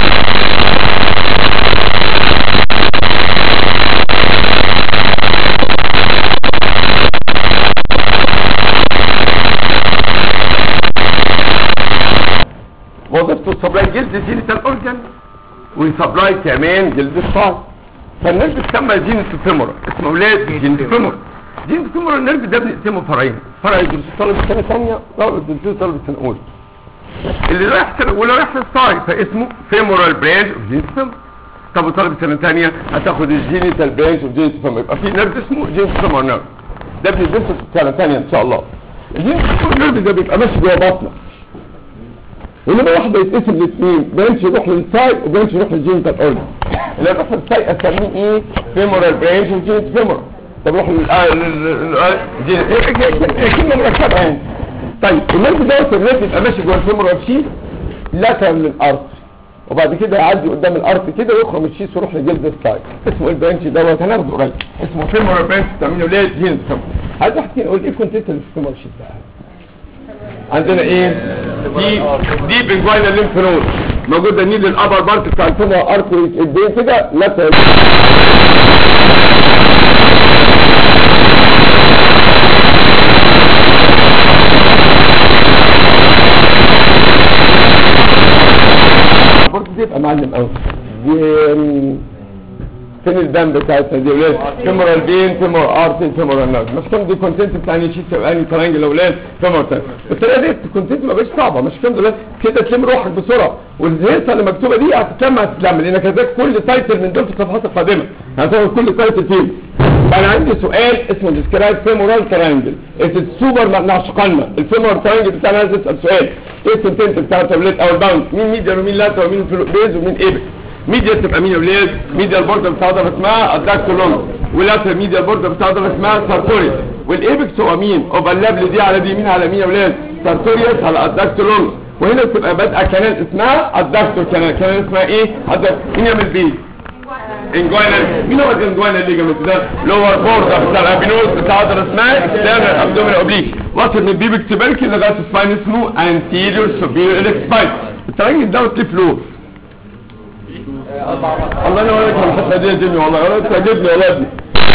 وظيفته سبلاي جلد جينيتال اورجان ويسبلاي كمان جلد الصاج فالنيرف بتسمى جينيت فيمورا اسمه اولاد جينيت فيمورا جينيت فيمورا النيرف ده بنقسمه فرعين فرع يدرس طالب سنه ثانيه فرع يدرس طالب سنه اولى اللي رايح سنه اولى رايح للصاج فاسمه فيمورال برانش اوف جينيت فيمورا طب طالب سنه ثانيه هتاخد الجينيتال برانش اوف جينيت فيمورا يبقى في نيرف اسمه جينيت فيمورا نيرف ده بندرسه في سنه ثانيه ان شاء الله الجينيت فيمورا نيرف ده بيبقى ماشي جوه بطنك ولما واحدة يتقسم الاثنين برانش يروح للسايد وبرانش يروح للجينيتال اورجن اللي يروح للسايد اسميه ايه فيمورال برانش وجينيت فيمورال طب يروح لل كلمة مركبة يعني طيب النرف دوت النرف يبقى ماشي جوه الفيمورال شيت لاترال للارض وبعد كده يعدي قدام الارض كده ويخرج الشيس ويروح لجلد السايد اسمه ايه البرانش دوت هناخده قريب اسمه فيمورال برانش بتعمله ليه جينيت فيمورال عايز واحد فينا يقول ايه كنت اللي في الفيمورال شيت بقى عندنا ايه دي دي بنجواينا الليمف نود موجوده نيل الابر بارت بتاع الفيمور ارتري الدين كده لا برضه دي يبقى معلم قوي دي فين الدم بتاعتنا دي يا ولاد فيمورال بين فيمورال ارتي فيمورال نيرف مش كام دي كونتنت بتاع نيشيت اني ترانجل يا ولاد فيمورال تاني بالطريقه دي الكونتنت ما بقاش صعبه مش كام دلوقتي كده تلم روحك بسرعه والهيصه اللي مكتوبه دي هتتلم هتتلم لانك هتذاكر كل تايتل من دول في الصفحات القادمه هتاخد كل تايتل فيهم انا عندي سؤال اسمه ديسكرايب فيمورال ترانجل ات سوبر ما عشقنا الفيمورال ترانجل بتاعنا عايز اسال سؤال ايه الكونتنت بتاع التابلت او الباوند مين ميديا ومين لاتر ومين بيز ومين ايبك ميديا تبقى مين يا ولاد ميديا البوردر بتاع ده اسمها الداكتولونج واللاتر ميديا البوردر بتاع ده اسمها سارتوريوس والايبكس هو مين اوفرلاب دي على دي مين على مين يا ولاد سارتوريوس على الداكتولونج وهنا بتبقى بادئه كانال اسمها الداكتور كانال كانال اسمها ايه الداكتور مين يعمل بيه انجوانا مين هو الانجوانا اللي جنب ده لور بوردر بتاع الابينوز بتاع ده اسمها اكسترنال ابدومين اوبليك واصل من بيبك تبركي لغايه سباين اسمه انتيريور سوبيريور اليك سباين الترانجل ده ليه فلور الله ينور عليك على الحته دي يا جيمي والله والله تعجبني والله يا ابني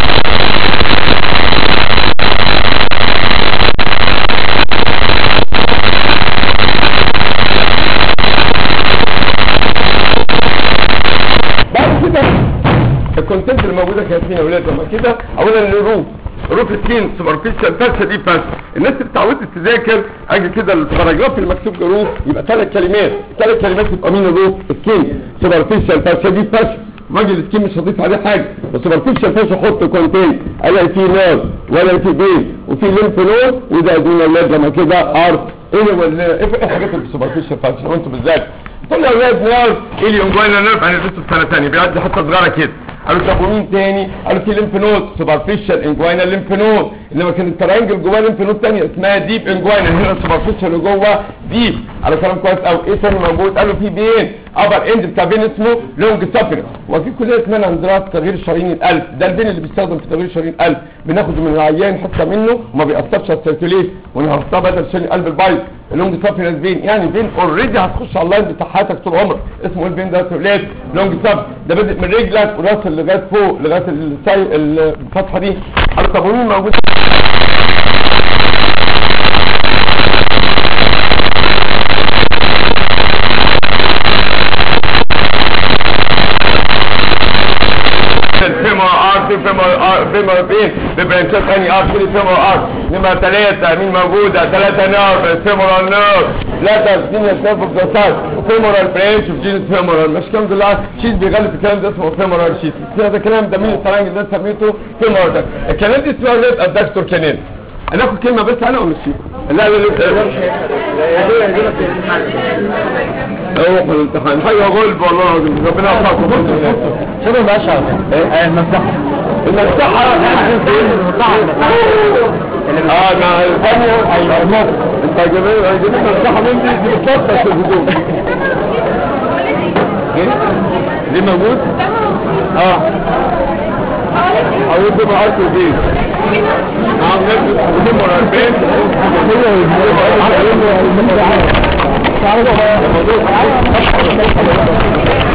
بعد كده الكونتنت اللي موجوده كانت فين يا ولاد لما كده اولا الروف روف اثنين سوبرفيشال فاسه دي فاسه الناس اللي اتعودت تذاكر اجي كده الباراجراف اللي مكتوب جروف يبقى ثلاث كلمات ثلاث كلمات يبقى مين الروف سكين سوبرفيشال فاسه دي فاسه راجل السكين مش هضيف عليه حاجه السوبرفيشال فاسه احط كونتين الاقي فيه نار ولا في بين وفي ليمف نود وده ادينا اللاب لما كده ارت ايه ولا ايه الحاجات اللي في السوبرفيشال فاسه لو انتوا بالذات طلع يا ولاد نار ايه اليونجوانا نيرف هندرسه في سنه ثانيه بيعدي حته صغيره كده قالوا طب ومين تاني قالوا في ليمف نود سوبرفيشال انجوانا ليمف نود انما كان الترانجل جواه ليمف نود ثانيه اسمها ديب انجوانا هنا السوبرفيشال اللي جوه ديب على كلام كويس قوي ايه ثاني موجود قالوا في بين ابر اند بتاع بين اسمه لونج سافر وفي كليه اسمها دراسه تغيير شرايين القلب ده البين اللي بيستخدم في تغيير شرايين القلب بناخده من العيان حته منه وما بيأثرش على السيركوليت ونحطها بدل شرايين القلب البايظ اللونج سافر بين يعني بين اوريدي هتخش على اللاين بتاع حياتك طول عمرك اسمه ايه البين ده سيركوليت لونج سافر ده بادئ من رجلك وراسل لغايه فوق لغايه الساي الفتحه دي على طب ومين موجود فيمور ارت فيمور ارت فيمور بين ببرانشات اني ارت كده فيمور ارت نمرة ثلاثة مين موجودة ثلاثة نيرف فيمورال نيرف ثلاثة سينيور نيرف اوف ذا سايد وفيمورال برانش اوف جينس فيمورال مش كام دولار شيت بيغلف الكلام ده اسمه فيمورال شيت هذا كلام ده مين الترانجل ده سميته فيمورال ده الكلام دي اسمه ليت الدكتور كانين هناخد كلمة بس انا ونمشي لا لا لا روح الامتحان حاجة غلب والله العظيم ربنا يوفقكم شنو الاشهر المفتاح المفتاحة اه مع الثانية ايوه انت جايبين جايبين المفتاحة من دي دي بتلطش الهدوم ايه دي موجود اه او يبدو معاك البيت نعم نفس الهدوم ولا البيت هي